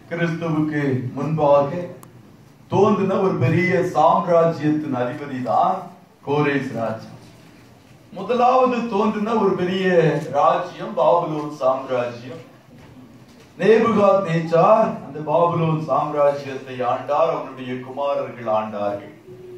கிறிஸ்துவுக்கு முன்பாக தோன்றின ஒரு பெரிய சாம்ராஜ்யத்தின் அதிபதி தான் கோரேஸ் ராஜா முதலாவது தோன்றின ஒரு பெரிய ராஜ்யம் பாபுலோன் சாம்ராஜ்யம் நேபுகாத் நேச்சார் அந்த பாபுலோன் சாம்ராஜ்யத்தை ஆண்டார் அவனுடைய குமாரர்கள் ஆண்டார்கள்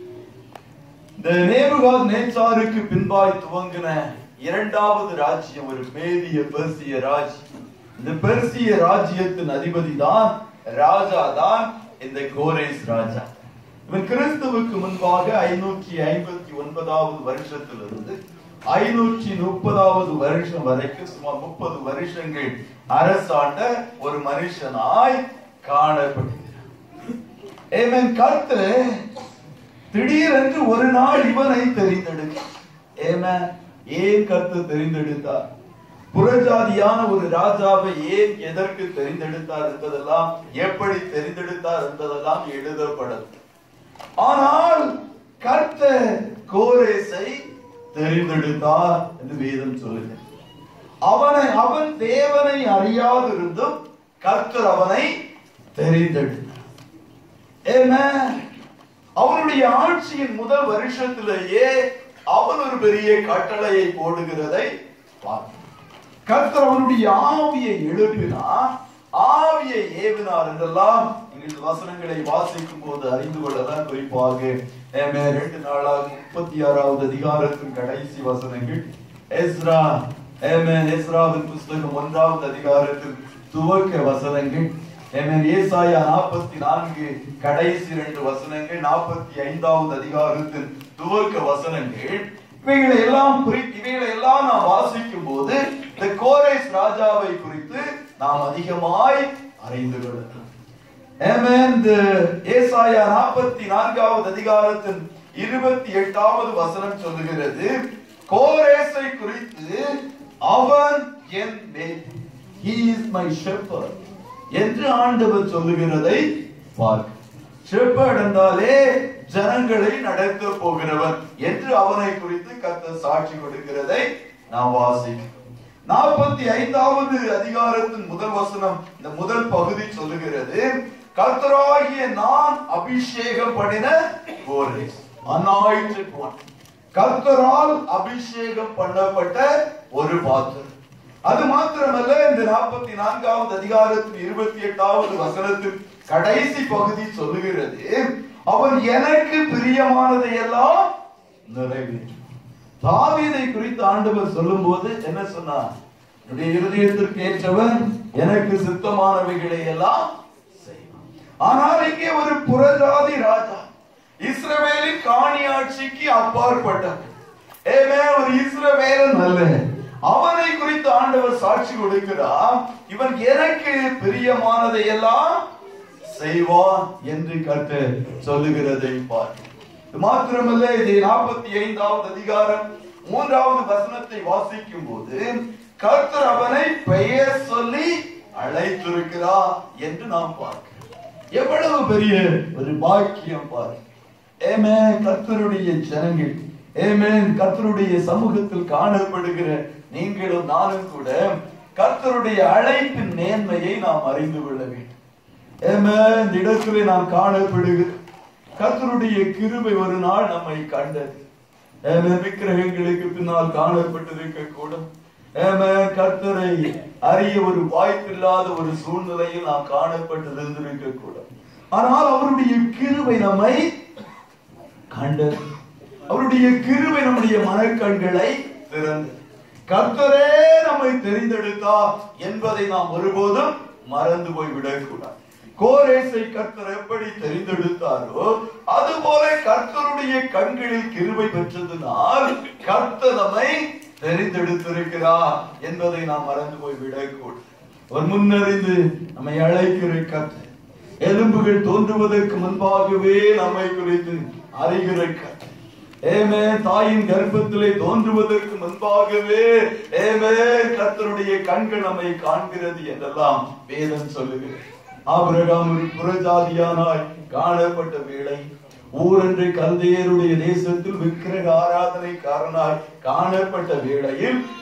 இந்த நேபுகாத் நேச்சாருக்கு பின்பாய் துவங்கின இரண்டாவது ராஜ்யம் ஒரு மேதிய பெர்சிய ராஜ்யம் இந்த பெர்சிய ராஜ்யத்தின் அதிபதி தான் ராஜா தான் இந்த கோரேஸ் ராஜா இவன் கிறிஸ்துவுக்கு முன்பாக ஐநூற்றி ஐம்பத்தி ஒன்பதாவது வருஷத்திலிருந்து ஐநூற்றி முப்பதாவது வருஷம் வரைக்கும் சுமார் முப்பது வருஷங்கள் அரசாண்ட ஒரு மனுஷனாய் காணப்படுகிறார் ஏமன் கர்த்தர் திடீரென்று ஒரு நாள் இவனை தெரிந்தெடுத்தார் ஏமன் ஏன் கர்த்தர் தெரிந்தெடுத்தார் புறஜாதியான ஒரு ராஜாவை ஏன் எதற்கு தெரிந்தெடுத்தார் என்பதெல்லாம் எப்படி தெரிந்தெடுத்தார் என்பதெல்லாம் எழுதப்படும் ஆனால் கர்த்தர் கோரேசை தெரிந்தெடுத்தார் என்று வேதம் சொல்லுகிறது அவனை அவன் தேவனை அறியாதிருந்தும் கர்த்தர் அவனை தெரிந்தெடுத்தார் Amen. அவனுடைய ஆட்சியின் முதல் வருஷத்திலேயே அவன் ஒரு பெரிய கட்டளையை போடுகிறதை பார்க்கிறோம். கர்த்தர் அவனுடைய ஆவியை எழுப்பினார் ஆவியை ஏவினார் என்றெல்லாம் நீங்கள் வசனங்களை வாசிக்கும் போது அறிந்து கொள்ளலாம் குறிப்பாக ஆமே, ரெண்டு நாளாக முப்பத்தி ஆறாவது அதிகாரத்தின் கடைசி வசனங்கள் எஸ்ரா ஆமென், எஸ்ராவின் புஸ்தகம் ஒன்றாவது அதிகாரத்தின் துவக்க வசனங்கள் ஆமென், ஏசாயா நாற்பத்தி நான்கு கடைசி ரெண்டு வசனங்கள் நாற்பத்தி ஐந்தாவது அதிகாரத்தின் துவக்க வசனங்கள் இவைகளை எல்லாம் குறித்து இவைகளை எல்லாம் நாம் வாசிக்கும் போது இந்த கோரேஸ் ராஜாவை குறித்து நாம் அதிகமாய் அறிந்து கொள்ளலாம் Amen. இந்த ஏசாயா நாற்பத்தி நான்காவது அதிகாரத்தின் இருபத்தி எட்டாவது வசனம் சொல்லுகிறது கோரேசை குறித்து அவன் என் மேய்ப்பன். he is my shepherd என்று ஆண்டவர் சொல்லுகிறதை பார்க்க ஷெப்பர்ட் என்றாலே ஜனங்களை நடத்த போகிறவன் என்று அவனை குறித்து கத்த சாட்சி கொடுக்கிறதை நாம் வாசிக்கிறோம் நாற்பத்தி ஐந்தாவது அதிகாரத்தின் முதல் வசனம் இந்த முதல் பகுதி சொல்லுகிறது கர்த்தராகிய நான் அபிஷேகம் பண்ணின கோரேஸ் anointed one கர்த்தரால் அபிஷேகம் பண்ணப்பட்ட ஒரு பாத்திரம் அது மாத்திரமல்ல இந்த நாற்பத்தி நான்காவது அதிகாரத்தின் இருபத்தி எட்டாவது வசனத்தின் கடைசி பகுதி சொல்லுகிறது அவன் எனக்கு பிரியமானதை எல்லாம் நிறைவேற்றும் தாவீதை குறித்து ஆண்டவர் சொல்லும்போது என்ன சொன்னார் என்னுடைய இருதயத்திற்கு ஏற்றவன் எனக்கு சித்தமானவைகளை எல்லாம் செய்வான் ஆனால் இங்கே ஒரு புறஜாதி ராஜா இஸ்ரவேலின் காணி ஆட்சிக்கு அப்பாற்பட்டவன் ஏமே ஒரு இஸ்ரவேலன் அல்ல அவனை குறித்து ஆண்டவர் சாட்சி கொடுக்கிறார் இவன் எனக்கு பிரியமானதை எல்லாம் செய்வான் என்று கட்டு சொல்லுகிறதை பார் இது மாத்திரமல்ல இது நாற்பத்தி ஐந்தாவது அதிகாரம் மூன்றாவது வசனத்தை வாசிக்கும் போது கர்த்தர் அவனை பெயர் சொல்லி அழைத்திருக்கிறார் என்று நாம் பார்க்கிறோம் எவ்வளவு பெரிய ஒரு பாக்கியம் பாரு ஏமே கர்த்தருடைய ஜனங்கள் ஏமேன் கர்த்தருடைய சமூகத்தில் காணப்படுகிற நீங்களும் நானும் கூட கர்த்தருடைய அழைப்பின் மேன்மையை நாம் அறிந்து கொள்ள வேண்டும் ஏமே இந்த இடத்திலே நாம் காணப்படுகிற கர்த்தருடைய கிருபை ஒரு நாள் நம்மை கண்டது ஏமே விக்கிரகங்களுக்கு பின்னால் காணப்பட்டிருக்க கூட ஏமே கர்த்தரை அறிய ஒரு வாய்ப்பில்லாத ஒரு சூழ்நிலையில் நாம் காணப்பட்டு இருந்திருக்க கூட ஆனால் அவருடைய கிருபை நம்மை கண்டது அவருடைய கிருபை நம்முடைய மனக்கண்களை திறந்தது கர்த்தரே நம்மை தெரிந்தெடுத்தார் என்பதை நாம் ஒருபோதும் மறந்து போய் விடக்கூடாது கோரேசை கர்த்தர் எப்படி தெரிந்தெடுத்தாரோ அதுபோல கர்த்தருடைய கண்களில் கிருபை பெற்றதினால் கர்த்தர் நம்மை தெரிந்தெடுத்திருக்கிறார் என்பதை நாம் மறந்து போய் விடக்கூடாது ஒரு முன்னறிந்து நம்மை அழைக்கிற கர்த்தர் எலும்புகள் தோன்றுவதற்கு முன்பாகவே நம்மை குறித்து அறிகிற கர்த்தர் ஏமே தாயின் கர்ப்பத்திலே தோன்றுவதற்கு முன்பாகவே ஏமே கர்த்தருடைய கண்கள் நம்மை காண்கிறது என்றெல்லாம் வேதம் சொல்லுகிறது ஆபிரகாம் ஒரு புறஜாதியானாய் காணப்பட்ட வேளை ஊரென்று கல்தையருடைய தேசத்தில் விக்கிரக ஆராதனைக்காரனாய் காணப்பட்ட வேளையில்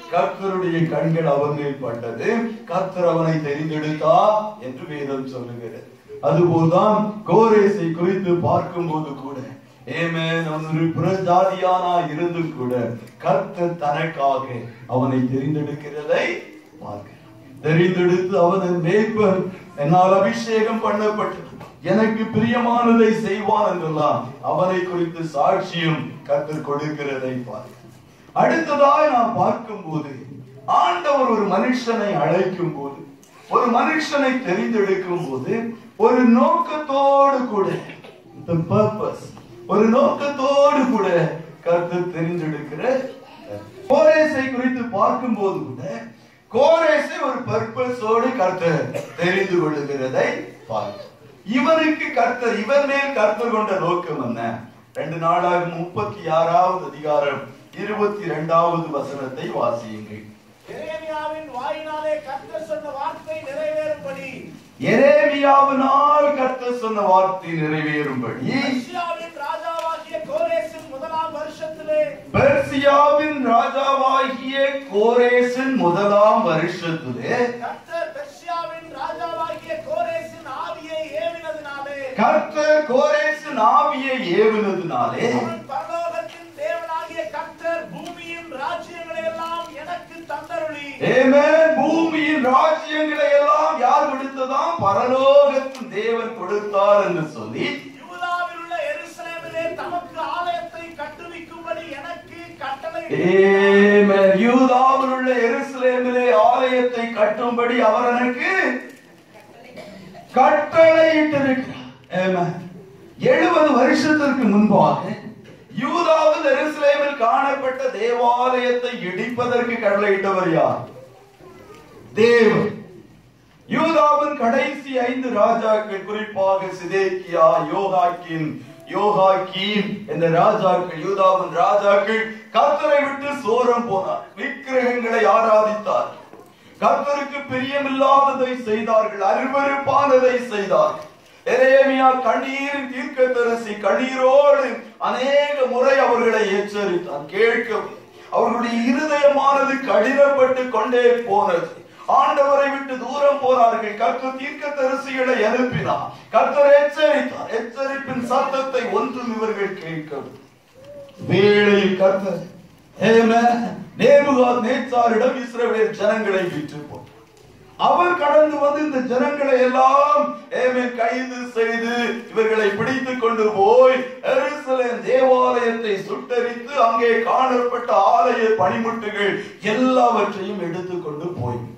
கர்த்தருடைய கண்கள் அவன் மேல் பட்டது கர்த்தர் அவனை தெரிந்தெடுத்தா என்று வேதம் சொல்லுகிறது அதுபோல்தான் கோரேசை குறித்து பார்க்கும்போது கூட ஏமேன் அவன் ஒரு புறஜாதியானா இருந்தும் கூட கர்த்தர் தனக்காக அவனை தெரிந்தெடுக்கிறதை பார்க்கிறான் தெரிந்தெடுத்து அவன் மேய்ப்பன் என்னால் அபிஷேகம் பண்ணப்பட்டு எனக்கு பிரியமானதை செய்வான் என்றெல்லாம் அவனை குறித்து சாட்சியும் கர்த்தர் கொடுக்கிறதை பார்க்க அடுத்ததாய் நாம் பார்க்கும்போது ஆண்டவர் ஒரு மனுஷனை அழைக்கும் போது ஒரு மனுஷனை தெரிந்தெடுக்கும் போது ஒரு நோக்கத்தோடு கூட the purpose ஒரு நோக்கத்தோடு கூட கர்த்தர் தெரிந்தெடுக்கிற கோரேசை குறித்து பார்க்கும்போது கூட கோரேசை ஒரு பர்பஸோடு கர்த்தர் தெரிந்து கொள்ளுகிறதை பார்க்கிறோம் இவனுக்கு கர்த்தர் இவன் மேல் கர்த்தர் கொண்ட நோக்கம் என்ன ரெண்டு நாளாக முப்பத்தி ஆறாவது அதிகாரம் இருபத்தி இரண்டாவது வசனத்தை வாசியுங்கள் எரேமியாவின் வாயினாலே கர்த்தர் சொன்ன வார்த்தை நிறைவேறும்படி எரேமியாவினால் கர்த்தர் சொன்ன வார்த்தை நிறைவேறும்படி ரஷ்யாவின் ராஜாவாகிய கோரேசின் முதலாம் வருஷத்திலே பெர்சியாவின் ராஜாவாகிய கோரேசின் முதலாம் வருஷத்திலே கர்த்தர் பெர்சியாவின் ராஜாவாகிய கோரேசின் ஆவியை ஏவினதினாலே கர்த்தர் கோரேசின் ஆவியை ஏவினதினாலே அவன் பரலோகத்தின் தேவனாகிய கர்த்தர் பூமியின் ராஜ்யங்களை எல்லாம் எனக்கு தந்தருளி ஆமென். பூமியின் ராஜ்யங்களை எல்லாம் யார் கொடுத்ததாம் பரலோகத்தின் தேவன் கொடுத்தார் என்று சொல்லி யூதாவில் உள்ள எருசலேமிலே தமக்கு ஆலயத்தை கட்டுவிக்கும்படி எனக்கு கட்டளை ஆமென். யூதாவில் உள்ள எருசலேமிலே ஆலயத்தை கட்டும்படி அவர் எனக்கு கட்டளையிட்டிருக்கிறார் ஆமென். எழுபது வருஷத்திற்கு முன்பாக யூதாவில் எருசலேமில் காணப்பட்ட தேவாலயத்தை இடிப்பதற்கு கட்டளையிட்டவர் யார் தேவன் யூதாவின் கடைசி ஐந்து ராஜாக்கள் குறிப்பாக சிதேக்கியா யோகாக்கின் யோகாக்கீம் என்ற ராஜாக்கள் யூதாவின் ராஜாக்கள் கர்த்தரை விட்டு சோரம் போனார் விக்கிரகங்களை ஆராதித்தார் கர்த்தருக்கு பிரியமில்லாததை செய்தார்கள் அருவருப்பானதை செய்தார்கள் எரேமியா கண்ணீரின் தீர்க்கதரிசி கண்ணீரோடு அநேக முறை அவர்களை எச்சரித்தார் கேட்கவில்லை அவர்களுடைய இருதயமானது கடினப்பட்டு கொண்டே போனது ஆண்டவரை விட்டு தூரம் போனார்கள் கர்த்தர் தீர்க்கதரிசிகளை அனுப்பினார் கர்த்தர் எச்சரித்தார் எச்சரிப்பின் சத்தத்தை ஒன்றும் இவர்கள் கேட்கவில்லை வேளையில் கர்த்தர் ஆமென். நேபுகாத் நேச்சாரிடம் இஸ்ரவேல் ஜனங்களை விற்று போனார் அவர் கடந்து வந்து இந்த ஜனங்களை எல்லாம் ஆமென், கைது செய்து இவர்களை பிடித்துக் கொண்டு போய் எருசலேம் தேவாலயத்தை சுட்டரித்து அங்கே காணப்பட்ட ஆலய பணிமுட்டுகள் எல்லாவற்றையும் எடுத்துக்கொண்டு போய்விட்டார்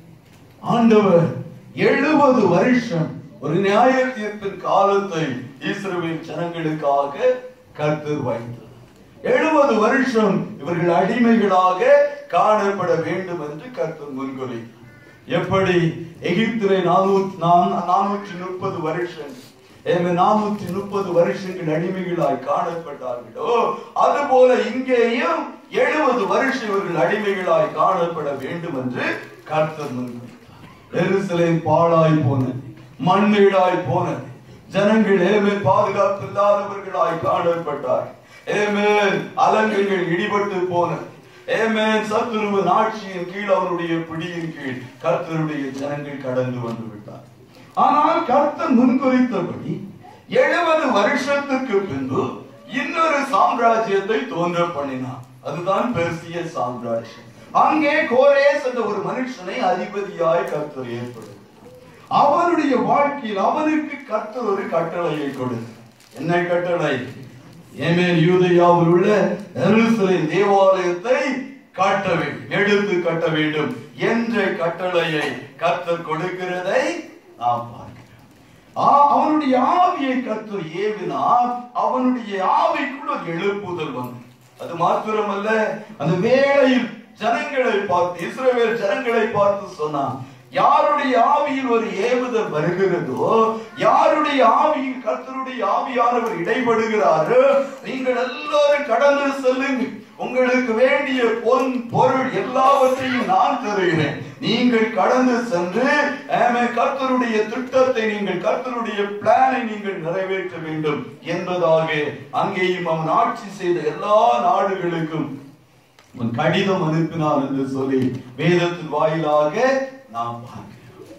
ஆண்டவர் எழுபது வருஷம் ஒரு நியாய தீர்ப்பின் காலத்தை இஸ்ரவேல் ஜனங்களுக்காக கர்த்தர் வைத்தார் எழுபது வருஷம் இவர்கள் அடிமைகளாக காணப்பட வேண்டும் என்று கர்த்தர் முன்குறித்தார் எப்படி எகிப்திலே நானூத்தி நானூற்றி முப்பது வருஷம் நானூற்றி முப்பது வருஷங்கள் அடிமைகளாய் காணப்பட்டார்களோ அதுபோல இங்கேயும் எழுபது வருஷம் இவர்கள் அடிமைகளாய் காணப்பட வேண்டும் என்று கர்த்தர் முன்குறித்தார் எருசலேம் பாழாய் போனது மண்மேடாய் போனது ஜனங்கள் ஏமே பாதுகாப்பு இல்லாதவர்களாய் காணப்பட்டார்கள் ஏமேன் அலங்கங்கள் இடிபட்டு போனது ஏமேன் சத்துருவின் ஆட்சியின் கீழ் அவருடைய பிடியின் கீழ் கர்த்தருடைய ஜனங்கள் கடந்து வந்து விட்டார் ஆனால் கர்த்தர் முன்குறித்தபடி எழுபது வருஷத்துக்கு பின்பு இன்னொரு சாம்ராஜ்யத்தை தோன்ற பண்ணினார் அதுதான் பெர்சிய சாம்ராஜ்யம் அங்கே கோரேஸ் என்ற ஒரு மனுஷனை அதிபதியாய் கர்த்தர் ஏற்படுத்தினார் அவனுடைய வாழ்க்கையில் அவனுக்கு கர்த்தர் ஒரு கட்டளையை கொடுத்தார் என்ன கட்டளை ஏமேன் யூதயாவில் உள்ள எருசலேம் தேவாலயத்தை காட்ட வேண்டும் எடுத்து கட்ட வேண்டும் என்ற கட்டளையை கர்த்தர் கொடுக்கிறதை நாம் பார்க்கிறோம் ஆ- அவனுடைய ஆவியை கர்த்தர் ஏவினார் அவனுடைய ஆவிக்குள் ஒரு எழுப்புதல் வந்து அது மாத்திரமல்ல அந்த வேளையில் ஜனங்களை பார்த்து இஸ்ரவேல் ஜனங்களை பார்த்து சொன்னான் யாருடைய ஆவியில் ஒரு ஏவுதல் வருகிறதோ யாருடைய ஆவியில் கர்த்தருடைய ஆவியானவர் இடைபடுகிறாரோ நீங்கள் எல்லாரும் கடந்து செல்லுங்கள் உங்களுக்கு வேண்டிய பொன் பொருள் எல்லாவற்றையும் நான் தருகிறேன் நீங்கள் கடந்து சென்று ஆமே, கர்த்தருடைய திட்டத்தை நீங்கள் கர்த்தருடைய பிளானை நீங்கள் நிறைவேற்ற வேண்டும் என்பதாக அங்கேயும் அவன் ஆட்சி செய்த எல்லா நாடுகளுக்கும் உன் கடிதம் அனுப்பினார் என்று சொல்லி வேதத்தின் வாயிலாக நாம் பார்க்கிறோம்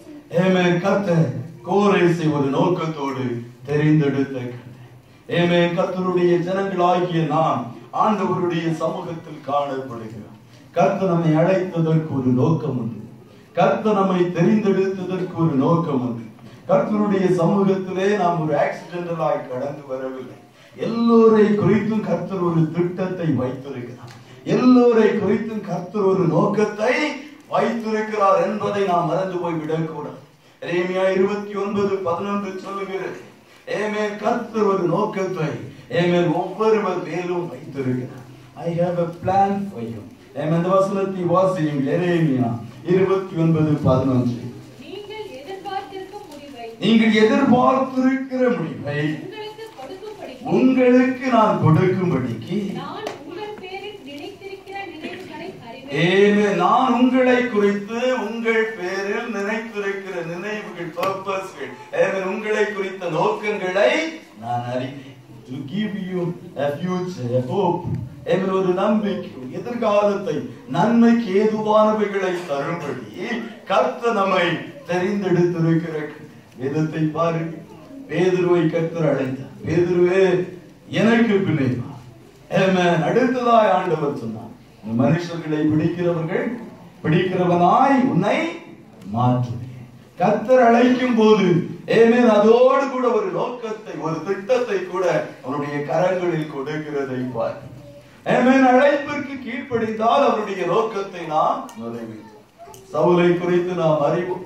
ஏமே கர்த்தர் கோரேசை ஒரு நோக்கத்தோடு தெரிந்தெடுத்த கர்த்தர். ஏமே கர்த்தருடைய ஜனங்களாகிய நாம் ஆண்டவருடைய சமூகத்தில் காணப்படுகிறோம் கர்த்தர் நம்மை அழைத்ததற்கு ஒரு நோக்கம் உண்டு கர்த்தர் நம்மை தெரிந்தெடுத்ததற்கு ஒரு நோக்கம் உண்டு கர்த்தருடைய சமூகத்திலே நாம் ஒரு ஆக்சிடென்டலாய் கடந்து வரவில்லை எல்லோரை குறித்தும் கர்த்தர் ஒரு திட்டத்தை வைத்திருக்கிறார் எல்லோரை குறித்தும் கர்த்தர் ஒரு நோக்கத்தை வைத்திருக்கிறார் என்பதை நாம் மறந்து போய் விடக்கூடாது எரேமியா இருபத்தி ஒன்பது பதினொன்று சொல்லுகிறது ஏமே கர்த்தர் ஒரு நோக்கத்தை ஏமே ஒவ்வொருவர் மேலும் வைத்திருக்கிறார் I have a plan for you ஏமே அந்த வசனத்தை வாசியுங்கள் எரேமியா இருபத்தி ஒன்பது பதினொன்று நீங்கள் எதிர்பார்த்திருக்கும் முடிவை நீங்கள் எதிர்பார்த்திருக்கிற முடிவை உங்களுக்கு கொடுக்கும்படி உங்களுக்கு நான் கொடுக்கும்படிக்கு நான் உங்கள் பேரில் நினைத்திருக்கிற நினைவுகளை அறிவேன் ஏமே நான் உங்களை குறித்து உங்கள் பேரில் நினைத்திருக்கிற நினைவுகள் பர்பஸ்கள் ஏமே உங்களை குறித்த நோக்கங்களை நான் அறிவேன் to give you a future a hope ஏமே ஒரு நம்பிக்கை ஒரு எதிர்காலத்தை நன்மைக்கு ஏதுவானவைகளை தரும்படி கர்த்தர் நம்மை தெரிந்தெடுத்திருக்கிற வேதத்தை பாருங்க பேதுருவை கர்த்தர் அழைத்தார் பேதுருவே எனக்கு பின்னே வா ஆமென். அடுத்ததாய் ஆண்டவர் சொன்னார் "நீ மனுஷர்களை பிடிக்கிறவர்கள் பிடிக்கிறவனாய் உன்னை மாற்றுவேன் கத்தர் அழைக்கும் போது ஏமேன் அதோடு கூட ஒரு நோக்கத்தை ஒரு திட்டத்தை கூட அவருடைய கரங்களில் கொடுக்கிறதை பார் ஏமேன் அழைப்பிற்கு கீழ்ப்படிந்தால் அவருடைய நோக்கத்தை நாம் நிறைவேற்றும் சவுலை குறித்து நாம் அறிவோம்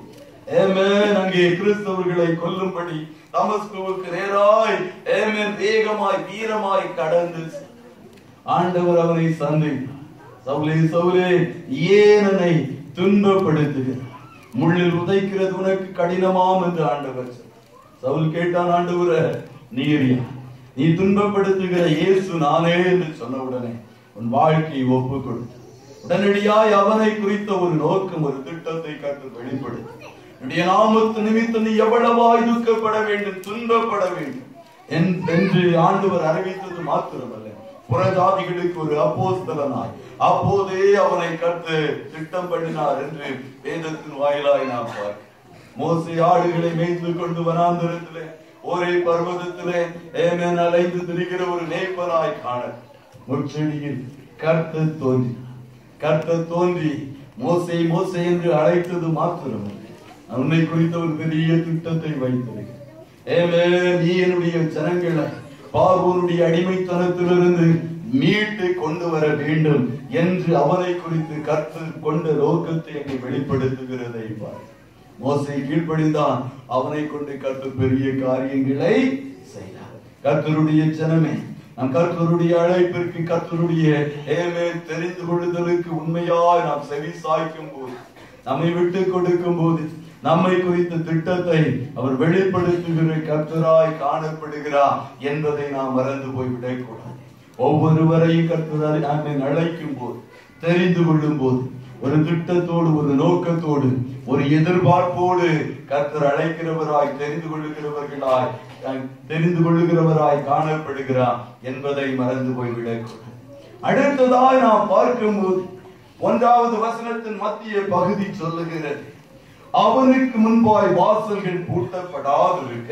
ஏமேன் அங்கே கிறிஸ்தவர்களை கொல்லும்படி தமஸ்குவுக்கு நேராய் ஏமேன் வேகமாய் வீரமாய் கடந்து சென்றார். ஆண்டவர் அவனை சந்தித்தார் சவுலே சவுலே ஏன் என்னை துன்பப்படுத்துகிறார் முள்ளில் உதைக்கிறது உனக்கு கடினமாம் என்று ஆண்டவர் சொன்னார். சவுல் கேட்டான் ஆண்டவர நீர் யார்? நீ துன்பப்படுத்துகிற இயேசு நானே என்று சொன்ன உடனே உன் வாழ்க்கையை ஒப்பு கொடுத்து உடனடியாய் அவனை குறித்த ஒரு நோக்கம் ஒரு திட்டத்தை கற்று வெளிப்படுத்து என்னுடைய நாமத்து நிமித்தம் நீ எவ்வளவாய் துக்கப்பட வேண்டும் துன்பப்பட வேண்டும் என்- என்று ஆண்டவர் அறிவித்தது மாத்திரமல்ல புறஜாதிகளுக்கு ஒரு அப்போஸ்தலனாய் அப்போதே அவனை கற்று திட்டம் பண்ணினார் என்று வேதத்தின் வாயிலாய் நாம் பார்க்கிறோம் மோசே ஆடுகளை மேய்த்து கொண்டு வனாந்தரத்திலே ஒரே பர்வதத்திலே ஏமேன் அலைந்து திரிகிற ஒரு நேப்பனாய் காண முச்செடியில் கர்த்தர் தோன்றினார் கர்த்தர் தோன்றி மோசே மோசே என்று அழைத்தது மாத்திரமல்ல உன்னை குறித்த ஒரு பெரிய திட்டத்தை வைத்திருக்கிறேன் ஏமே நீ என்னுடைய ஜனங்களை பார்வோனுடைய அடிமைத்தனத்திலிருந்து மீட்டு கொண்டு வர வேண்டும் என்று அவனை குறித்து கற்று கொண்ட நோக்கத்தை அங்கே வெளிப்படுத்துகிறதை பார் மோசை கீழ்ப்படிந்தான் அவனை கொண்டு கற்று பெரிய காரியங்களை செய்தார் கர்த்தருடைய ஜனமே நம் கர்த்தருடைய அழைப்பிற்கு கர்த்தருடைய ஏமே தெரிந்து கொள்ளுதலுக்கு உண்மையாய் நாம் செவி சாய்க்கும் போது நம்மை விட்டு கொடுக்கும் போது நம்மை குறித்த திட்டத்தை அவர் வெளிப்படுத்துகிற கர்த்தராய் காணப்படுகிறார் என்பதை நாம் மறந்து போய் விடக்கூடாது ஒவ்வொருவரையும் கர்த்தராய் நம்மை அழைக்கும் போது தெரிந்து கொள்ளும் போது ஒரு திட்டத்தோடு ஒரு நோக்கத்தோடு ஒரு எதிர்பார்ப்போடு கர்த்தர் அழைக்கிறவராய் தெரிந்து கொள்ளுகிறவர்களாய் அஹ், தெரிந்து கொள்ளுகிறவராய் காணப்படுகிறார் என்பதை மறந்து போய் விடக்கூடாது அடுத்ததாய் நாம் பார்க்கும்போது ஒன்றாவது வசனத்தின் மத்திய பகுதி சொல்லுகிறது அவனுக்கு முன்பாய் வாசல்கள் பூட்டப்படாதிருக்க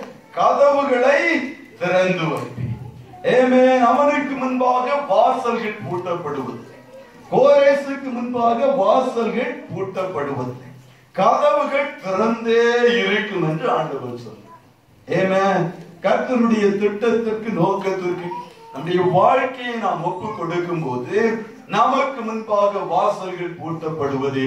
கதவுகளை திறந்து வைப்பேன் ஏமே அவனுக்கு முன்பாக வாசல்கள் பூட்டப்படுவது கோரேசுக்கு முன்பாக வாசல்கள் பூட்டப்படுவது கதவுகள் திறந்தே இருக்கும் என்று ஆண்டவர் சொன்னார் ஏமே கர்த்தருடைய திட்டத்திற்கு நோக்கத்திற்கு நம்முடைய வாழ்க்கையை நாம் ஒப்பு கொடுக்கும் போது நமக்கு முன்பாக வாசல்கள் பூட்டப்படுவதே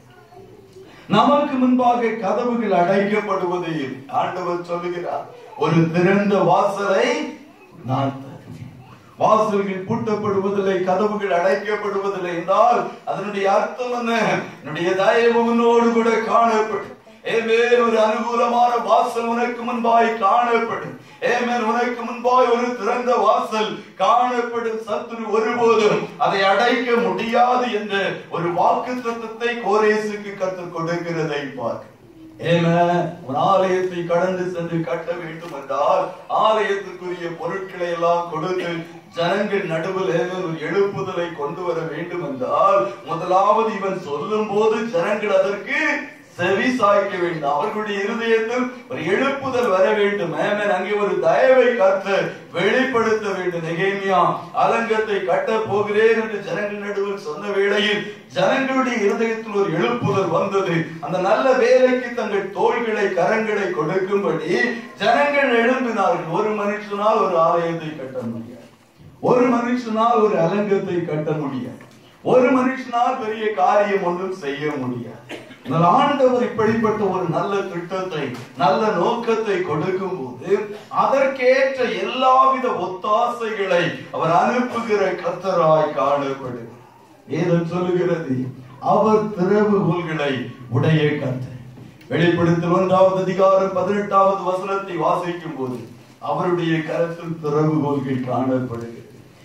நமக்கு முன்பாக கதவுகள் அடைக்கப்படுவதே ஆண்டவர் சொல்லுகிறார் ஒரு திறந்த வாசலை நான் தருவேன் வாசல்கள் பூட்டப்படுவதில்லை கதவுகள் அடைக்கப்படுவதில்லை என்றால் அதனுடைய அர்த்தம் என்ன என்னுடைய தயவு உன்னோடு கூட காணப்படும் ஏமேன் ஒரு அனுகூலமான வாசல் உனக்கு முன்பாய் காணப்படும் ஏமேன் உனக்கு முன்பாய் ஒரு திறந்த வாசல் காணப்படும் சத்துரு ஒருபோதும் அதை அடைக்க முடியாது என்ற ஒரு வாக்கு தத்துவத்தை கோரேசுக்கு கற்றுக் கொடுக்கிறதை பார்க்க ஏம ஒரு ஆலயத்தை கடந்து சென்று கட்ட வேண்டும் என்றால் ஆலயத்துக்குரிய பொருட்களை எல்லாம் கொடுத்து ஜனங்கள் நடுவில் ஏதோ ஒரு எழுப்புதலை கொண்டு வர வேண்டும் என்றால் முதலாவது இவன் சொல்லும் போது ஜனங்கள் அதற்கு செவி சாய்க்க வேண்டும் அவர்களுடைய இருதயத்தில் ஒரு எழுப்புதல் வர வேண்டும் ஆமென். அங்கே ஒரு தயவை கத்த வெளிப்படுத்த வேண்டும் நெகேமியா அலங்கத்தை கட்ட போகிறேன் என்று ஜனங்கள் நடுவில் சொன்ன வேளையில் ஜனங்களுடைய இருதயத்தில் ஒரு எழுப்புதல் வந்தது அந்த நல்ல வேலைக்கு தங்கள் தோள்களை கரங்களை கொடுக்கும்படி ஜனங்கள் எழும்பினார்கள் ஒரு மனுஷனால் ஒரு ஆலயத்தை கட்ட முடியாது ஒரு மனுஷனால் ஒரு அலங்கத்தை கட்ட முடியாது ஒரு மனுஷனால் பெரிய காரியம் ஒன்றும் செய்ய முடியாது ஆனால் ஆண்டவர் இப்படிப்பட்ட ஒரு நல்ல திட்டத்தை நல்ல நோக்கத்தை கொடுக்கும் போது அதற்கேற்ற எல்லாவித ஒத்தாசைகளை அவர் அனுப்புகிற கத்தராய் காணப்படும் வேதம் சொல்லுகிறது அவர் திறவுகோல்களை உடைய கத்தர் வெளிப்படுத்தல் ஒன்றாவது அதிகாரம் பதினெட்டாவது வசனத்தை வாசிக்கும் போது அவருடைய கரத்தில் திறவுகோல்கள் காணப்படுகிறது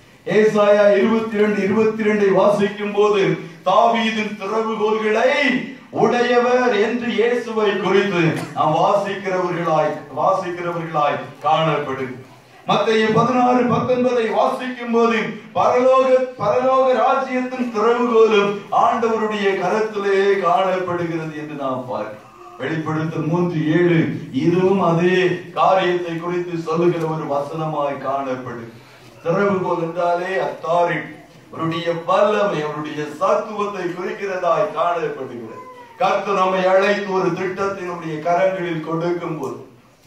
ஏசாயா இருபத்தி ரெண்டு இருபத்தி ரெண்டை வாசிக்கும் போது தாவீதின் திறவுகோல்களை உடையவர் என்று இயேசுவை குறித்து நாம் வாசிக்கிறவர்களாய் வாசிக்கிறவர்களாய் காணப்படும் மத்திய பதினாறு பத்தொன்பதை வாசிக்கும் போது பரலோக பரலோக ராஜ்யத்தின் திறவுகோலும் ஆண்டவருடைய கரத்திலே காணப்படுகிறது என்று நாம் பார்க்கிறோம் வெளிப்படுத்தல் மூன்று ஏழு இதுவும் அதே காரியத்தை குறித்து சொல்லுகிற ஒரு வசனமாய் காணப்படும் திறவுகோல் என்றாலே அத்தாரிட்டி அவருடைய வல்லமை அவருடைய சத்துவத்தை குறிக்கிறதாய் காணப்படுகிறது கர்த்தர் நம்மை அழைத்து ஒரு திட்டத்தினுடைய கரங்களில் கொடுக்கும் போது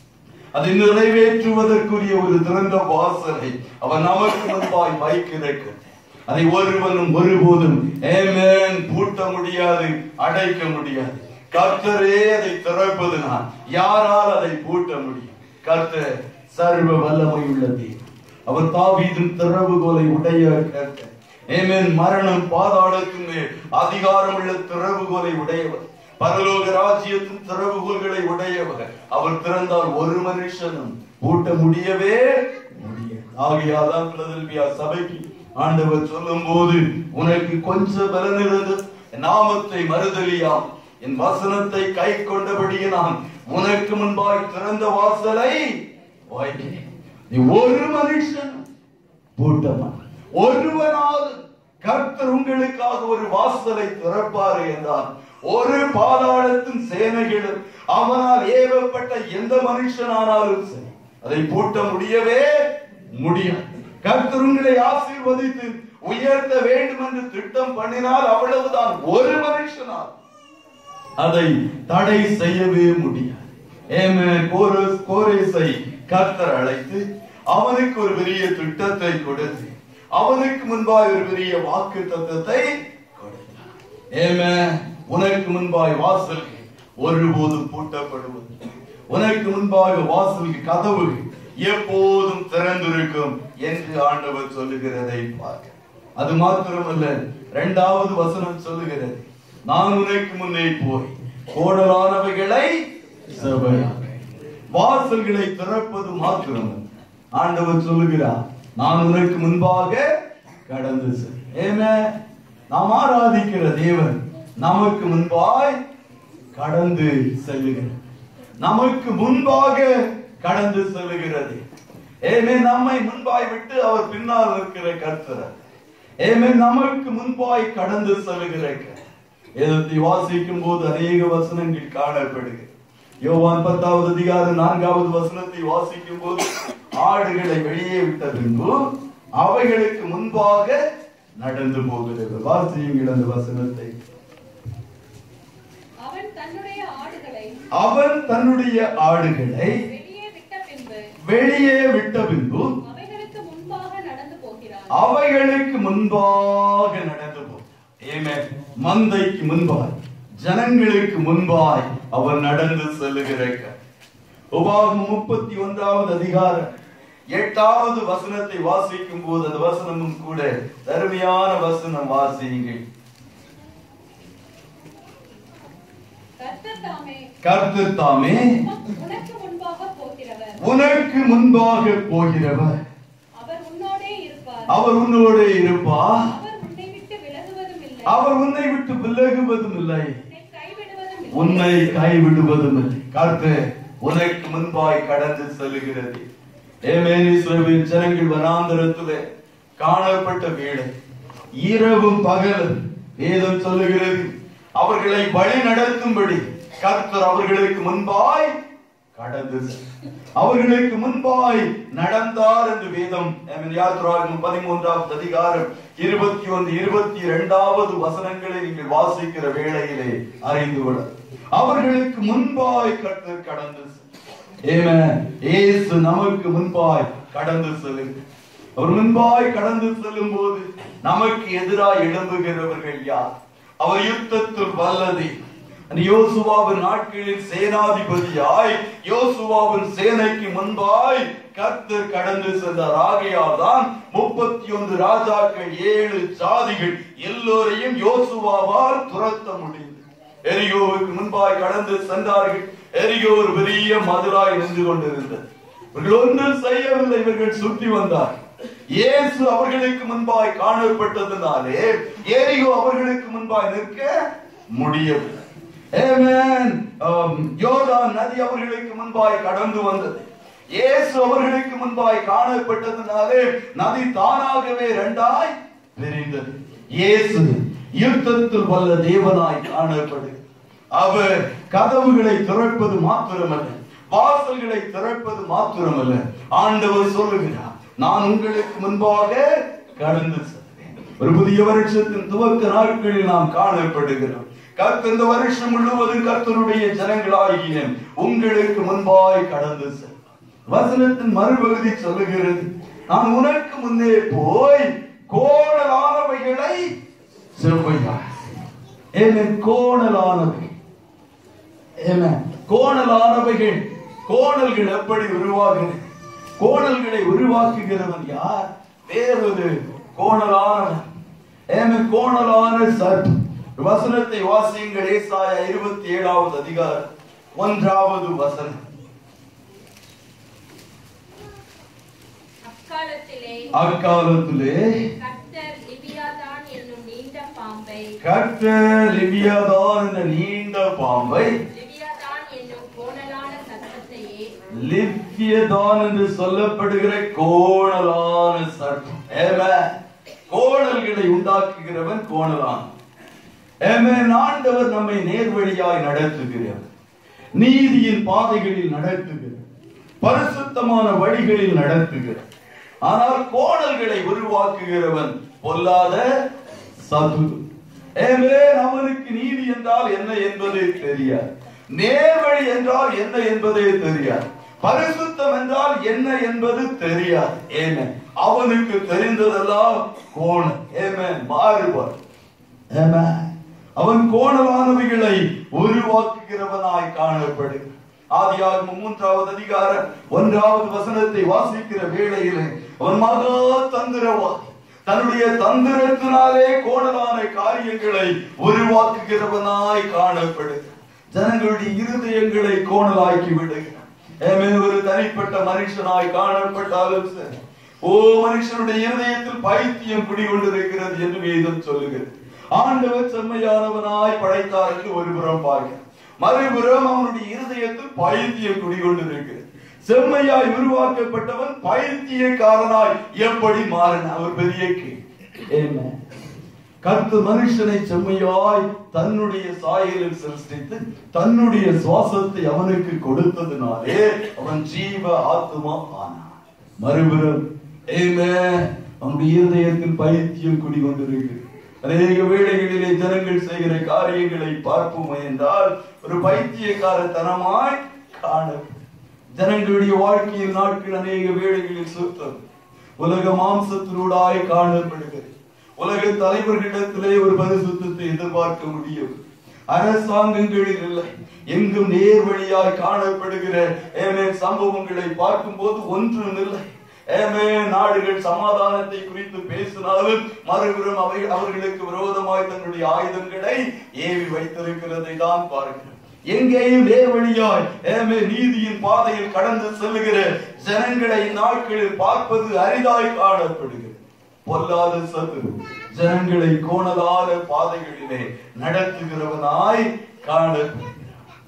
அதை நிறைவேற்றுவதற்குரிய ஒரு திறந்த வாசலை அவர் நமக்கு முன்பாய் வைக்கிறார் அதை ஒருவனும் ஒருபோதும் ஏமேன் பூட்ட முடியாது அடைக்க முடியாது கர்த்தரே அதை திறப்பது நான் யாரால் அதை பூட்ட முடியும் கர்த்தர் சர்வ வல்லமை உள்ளது அவர் தாவீதின் திறவுகோலை உடைய கர்த்தர் ஏமேன் மரணம் பாதாளத்தின் மேல் அதிகாரம் உள்ள திறவுகோலை உடையவர் பரலோக ராஜ்யத்தின் திறவுகோல்களை உடையவர் அவர் திறந்தால் ஒரு மனுஷனும் பூட்ட முடியவே முடியாது ஆகையால் தான் பிலதெல்பியா சபைக்கு ஆண்டவர் சொல்லும் போது உனக்கு கொஞ்சம் பலன் இருந்து என் நாமத்தை மறுதலியா என் வசனத்தை கை கொண்டபடியே நான் உனக்கு முன்பாய் திறந்த வாசலை வாய்க்கிறேன் நீ ஒரு மனுஷன் பூட்டமா ஒருவனாவது கர்த்தர் உங்களுக்காக ஒரு வாசலை திறப்பாரு என்றால் ஒரு பாதாளத்தின் சேனைகளும் அவனால் ஏவப்பட்ட எந்த மனுஷனானாலும் சரி அதை பூட்ட முடியவே முடியாது கர்த்தர் உங்களை ஆசீர்வதித்து உயர்த்த வேண்டும் என்று திட்டம் பண்ணினால் அவ்வளவுதான் ஒரு மனுஷனால் அதை தடை செய்யவே முடியாது ஏமே கோரஸ் கோரேசை கர்த்தர் அழைத்து அவனுக்கு ஒரு பெரிய திட்டத்தை கொடுத்து அவனுக்கு முன்பாய் ஒரு பெரிய வாக்கு தத்தத்தை கொடுத்தார் ஏமே உனக்கு முன்பாய் வாசல்கள் ஒருபோதும் பூட்டப்படுவது உனக்கு முன்பாக வாசல்கள் கதவுகள் எப்போதும் திறந்திருக்கும் என்று ஆண்டவர் சொல்லுகிறதை பார்க்க அது மாத்திரமல்ல இரண்டாவது வசனம் சொல்லுகிறது நான் உனக்கு முன்னே போய் கோடலானவைகளை செவ்வையாக வாசல்களை திறப்பது மாத்திரம் ஆண்டவர் சொல்லுகிறார் நான் உனக்கு முன்பாக கடந்து செல் ஏமே நாம் ஆராதிக்கிற தேவன் நமக்கு முன்பாய் கடந்து செல்லுகிறார் நமக்கு முன்பாக கடந்து செல்லுகிறது ஏமே நம்மை முன்பாய் விட்டு அவர் பின்னால் இருக்கிற கர்த்தர் ஏமே நமக்கு முன்பாய் கடந்து செல்லுகிற வேதத்தை வாசிக்கும் போது அநேக வசனங்கள் காணப்படுகிறது யோவான் பத்தாவது அதிகாரம் நான்காவது வசனத்தை வாசிக்கும் போது ஆடுகளை வெளியே விட்ட பின்பு அவைகளுக்கு முன்பாக நடந்து போகிறது வாசியுங்கள் அந்த வசனத்தை அவன் தன்னுடைய ஆடுகளை அவன் தன்னுடைய ஆடுகளை வெளியே விட்ட பின்பு வெளியே விட்ட பின்பு அவைகளுக்கு முன்பாக நடந்து போகிறான் அவைகளுக்கு முன்பாக நடந்து போ ஏமே மந்தைக்கு முன்பாய் ஜனங்களுக்கு முன்பாய் அவர் நடந்து செல்லுகிற உபாகம் முப்பத்தி ஒன்றாவது அதிகாரம் எட்டாவது வசனத்தை வாசிக்கும் போது அந்த வசனமும் கூட அருமையான வசனம் வாசியுங்கள் கர்த்தர் தாமே கர்த்தர் தாமே உனக்கு முன்பாக போகிறவர் உனக்கு முன்பாக போகிறவர் அவர் உன்னோடே இருப்பார் அவர் உன்னோடு இருப்பார் அவர் உன்னை விட்டு விலகுவதும் இல்லை அவர் உன்னை விட்டு விலகுவதும் இல்லை உன்னை கைவிடுவதும் இல்லை உன்னை கைவிடுவதும் இல்லை கர்த்தர் உனக்கு முன்பாய் கடந்து செல்லுகிறது ஏமேன் இஸ்ரவேல் ஜனங்கள் வனாந்தரத்திலே காணப்பட்ட வேளை இரவும் பகலும் வேதம் சொல்லுகிறது அவர்களை வழி நடத்தும்படி கர்த்தர் அவர்களுக்கு முன்பாய் கடந்து சென்றார். அவர்களுக்கு முன்பாய் நடந்தார் என்று வேதம் ஆமென். யாத்திராகமம் பதிமூன்றாவது அதிகாரம் இருபத்தி ஒன்று இருபத்தி இரண்டாவது வசனங்களை நீங்கள் வாசிக்கிற வேளையிலே அறிந்து கொள்ள அவர்களுக்கு முன்பாய் கர்த்தர் கடந்து சென்றார். ஆமென். இயேசு நமக்கு முன்பாய் கடந்து செல்லுங்க அவர் முன்பாய் கடந்து செல்லும் போது நமக்கு எதிராய் எழும்புகிறவர்கள் யார் அவர் யுத்தத்தில் வல்லதி அந்த யோசுவாவின் நாட்களில் சேனாதிபதியாய் யோசுவாவின் சேனைக்கு முன்பாய் கர்த்தர் கடந்து சென்றார் ஆகையால் தான் முப்பத்தி ஒன்று ராஜாக்கள் ஏழு ஜாதிகள் எல்லோரையும் யோசுவாவால் துரத்த முடிந்தது எரியோவுக்கு முன்பாய் கடந்து சென்றார்கள் எரியோ ஒரு பெரிய மதுராய் நின்று கொண்டிருந்தது இவர்கள் ஒன்றும் செய்யவில்லை இவர்கள் சுற்றி வந்தார் இயேசு அவர்களுக்கு முன்பாய் காணப்பட்டதுனாலே எரியோ அவர்களுக்கு முன்பாய் நிற்க முடியவில்லை Amen. ஆம், யோர்தான் நதி அவர்களுக்கு முன்பாய் கடந்து வந்தது இயேசு அவர்களுக்கு முன்பாய் காணப்பட்டதுனாலே நதி தானாகவே இரண்டாய் பிரிந்தது இயேசு யுத்தத்தில் வல்ல தேவனாய் காணப்படுகிறது அவர் கதவுகளை திறப்பது மாத்திரமல்ல வாசல்களை திறப்பது மாத்திரமல்ல ஆண்டவர் சொல்லுகிறார் நான் உங்களுக்கு முன்பாக கடந்து செல்வேன் ஒரு புதிய வருஷத்தின் துவக்க நாட்களில் நாம் காணப்படுகிறோம் கர்த்தர் இந்த வருஷம் முழுவதும் கர்த்தருடைய ஜனங்களாகிய உங்களுக்கு முன்பாய் கடந்து செல்வார் வசனத்தின் மறுபகுதி சொல்லுகிறது நான் உனக்கு முன்னே போய் கோணலானவைகளை செவ்வையார் ஏமேன் கோணலானவை ஏமேன் கோணலானவைகள் கோணல்கள் எப்படி உருவாகிறது கோணல்களை உருவாக்குகிறவன் யார் வேறொரு கோணலானவன் ஏமேன் கோணலான சர்ப் வசனத்தை வாசியுங்கள் ஏசாயா இருபத்தி ஏழாவது அதிகாரம் ஒன்றாவது வசனம் அக்காலத்திலே அக்காலத்திலே கர்த்தர் லிபியாதான் என்னும் நீண்ட பாம்பை கர்த்தர் லிபியாதான் என்ற நீண்ட பாம்பை லிபியாதான் என்னும் கோணலான சர்ப்பத்தையே லிபியதான் என்று சொல்லப்படுகிற கோணலான சர்ப்பம் Amen. கோணல்களை உண்டாக்குகிறவன் கோணலான் Amen. ஆண்டவர் நம்மை நேர்வழியாய் நடத்துகிறவர் நீதியின் பாதைகளில் நடத்துகிறார் பரிசுத்தமான வழிகளில் நடத்துகிறார் ஆனால் கோணல்களை உருவாக்குகிறவன் பொல்லாத சதுரு Amen. அவனுக்கு நீதி என்றால் என்ன என்பதே தெரியாது நேர்வழி என்றால் என்ன என்பதே தெரியாது பரிசுத்தம் என்றால் என்ன என்பது தெரியாது ஏமேன் அவனுக்கு தெரிந்ததெல்லாம் கோணம் ஏமேன் மாறுபாடு Amen. அவன் கோணலானவைகளை உருவாக்குகிறவனாய் காணப்படுகிறான் ஆதியாகமம் மூன்றாவது அதிகாரம் ஒன்றாவது வசனத்தை வாசிக்கிற வேளையிலே அவன் மகா தந்திரவாதி தன்னுடைய தந்திரத்தினாலே கோணலான காரியங்களை உருவாக்குகிறவனாய் காணப்படுகிறான் ஜனங்களுடைய இருதயங்களை கோணலாக்கி விடுகிறான் ஏமேன் ஒரு தனிப்பட்ட மனுஷனாய் காணப்பட்டாலும் சரி ஓ மனுஷனுடைய இருதயத்தில் பைத்தியம் குடிகொண்டிருக்கிறது என்று வேதம் சொல்லுகிறது ஆண்டவர் செம்மையானவனாய் படைத்தார் என்று ஒருபுறம் பார்க்கிறார் மறுபுறம் அவனுடைய இருதயத்தில் பைத்தியம் குடிகொண்டிருக்கிறது செம்மையாய் உருவாக்கப்பட்டவன் பைத்தியக்காரனாய் எப்படி மாறின அவர் பெரிய கேள்வி Amen. கர்த்து மனுஷனை செம்மையாய் தன்னுடைய சாயலில் சிருஷ்டித்து தன்னுடைய சுவாசத்தை அவனுக்கு கொடுத்ததினாலே அவன் ஜீவ ஆத்மா ஆனான் மறுபுறம் Amen. அவனுடைய இருதயத்தில் பைத்தியம் குடிகொண்டிருக்கிறது அநேக வேளைகளிலே ஜனங்கள் செய்கிற காரியங்களை பார்ப்போம் என்றால் ஒரு பைத்தியக்காரத்தனமாய் காணப்படும் ஜனங்களுடைய வாழ்க்கையில் நாட்கள் அநேக வேளைகளில் சுத்தம் உலக மாம்சத்தினூடாய் காணப்படுகிறது உலக தலைவர்களிடத்திலே ஒரு பரிசுத்தத்தை எதிர்பார்க்க முடியும் அரசாங்கங்களில் இல்லை எங்கும் நேர் வழியாய் காணப்படுகிற ஏமே சம்பவங்களை பார்க்கும் போது ஒன்றும் இல்லை ஏமே நாடுகள் சமாதானத்தை குறித்து பேசினாலும் மறுபுறம் அவை அவர்களுக்கு விரோதமாய் தங்களுடைய ஆயுதங்களை ஏவி வைத்திருக்கிறதை தான் பார்க்கிறோம் எங்கேயும் நேர்வழியாய் ஏமே நீதியின் பாதையில் கடந்து செல்லுகிற ஜனங்களை நாட்களில் பார்ப்பது அரிதாய் காணப்படுகிறது பொல்லாத சத்து ஜனங்களை கோணலான பாதைகளிலே நடத்துகிறவனாய் காணப்படுகிறது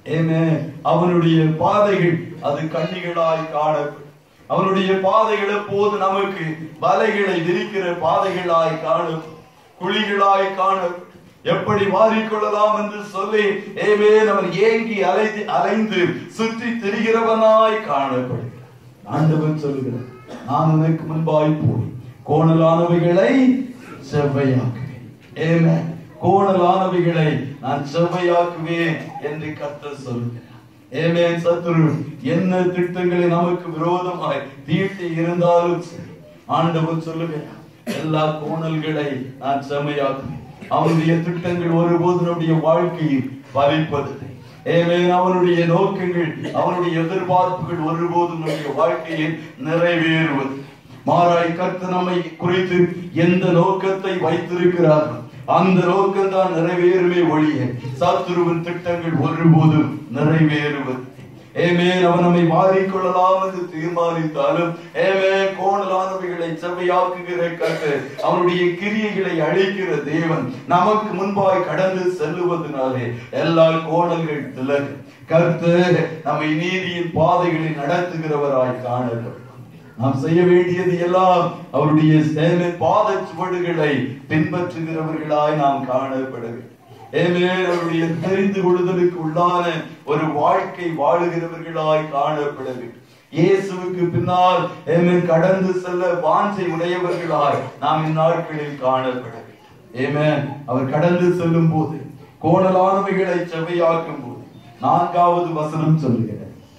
ஏமே அவனுடைய பாதைகள் அது கண்ணிகளாய் காணப்படும் அவனுடைய பாதைகள் எப்போது நமக்கு வலைகளை விரிக்கிற பாதைகளாய் காணப்படும் குழிகளாய் காணப்படும் எப்படி மாறிக்கொள்ளலாம் என்று சொல்லி ஏமே அவன் ஏங்கி அலைந்து அலைந்து சுற்றி திரிகிறவனாய் காணப்படுகிறான் ஆண்டவன் சொல்லுகிறார் நான் உனக்கு முன்பாய் போய் கோணலானவைகளை செவ்வையாக்குவேன் ஏமே கோணலானவைகளை நான் செவ்வையாக்குவேன் என்று கர்த்தர் சொல்லுகிறார் ஏமே சத்துரு என்ன திட்டங்களை நமக்கு விரோதமாய் தீட்டி இருந்தாலும் சரி ஆண்டவன் சொல்லுகிறார் எல்லா கோணல்களை நான் செம்மையாக்குவேன் அவனுடைய திட்டங்கள் ஒருபோது நம்முடைய வாழ்க்கையில் பலிப்பதில்லை ஏமேன் அவனுடைய நோக்கங்கள் அவனுடைய எதிர்பார்ப்புகள் ஒருபோதும் நம்முடைய வாழ்க்கையில் நிறைவேறுவது மாறாய் கர்த்தர் நம்மை குறித்து எந்த நோக்கத்தை வைத்திருக்கிறார்கள் அந்த நோக்கம் தான் நிறைவேறுமே ஒழிய சாத்துருவின் திட்டங்கள் ஒருபோதும் நிறைவேறுவது ஏமேன் அவன் நம்மை மாறிக்கொள்ளலாம் என்று தீர்மானித்தாலும் ஏமேன் கோணலானவைகளை செவ்வையாக்குகிற கர்த்தர் அவனுடைய கிரியைகளை அழிக்கிற தேவன் நமக்கு முன்பாய் கடந்து செல்லுவதனாலே எல்லா கோணல்கள் விலகு கர்த்தர் நம்மை நீதியின் பாதைகளில் நடத்துகிறவராய் காணப்படும் நாம் செய்ய வேண்டியது எல்லாம் அவருடைய சேவை பாத சுவடுகளை பின்பற்றுகிறவர்களாய் நாம் காணப்பட வேண்டும் ஏமேன் அவருடைய தெரிந்து கொள்ளுதலுக்கு உள்ளான ஒரு வாழ்க்கை வாழுகிறவர்களாய் காணப்பட வேண்டும் இயேசுவுக்கு பின்னால் ஏமேன் கடந்து செல்ல வாஞ்சை உடையவர்களாய் நாம் இந்நாட்களில் காணப்பட வேண்டும் ஏமேன் அவர் கடந்து செல்லும் போது கோணலானவைகளை செவையாக்கும் போது நான்காவது வசனம் சொல்லுகிறார்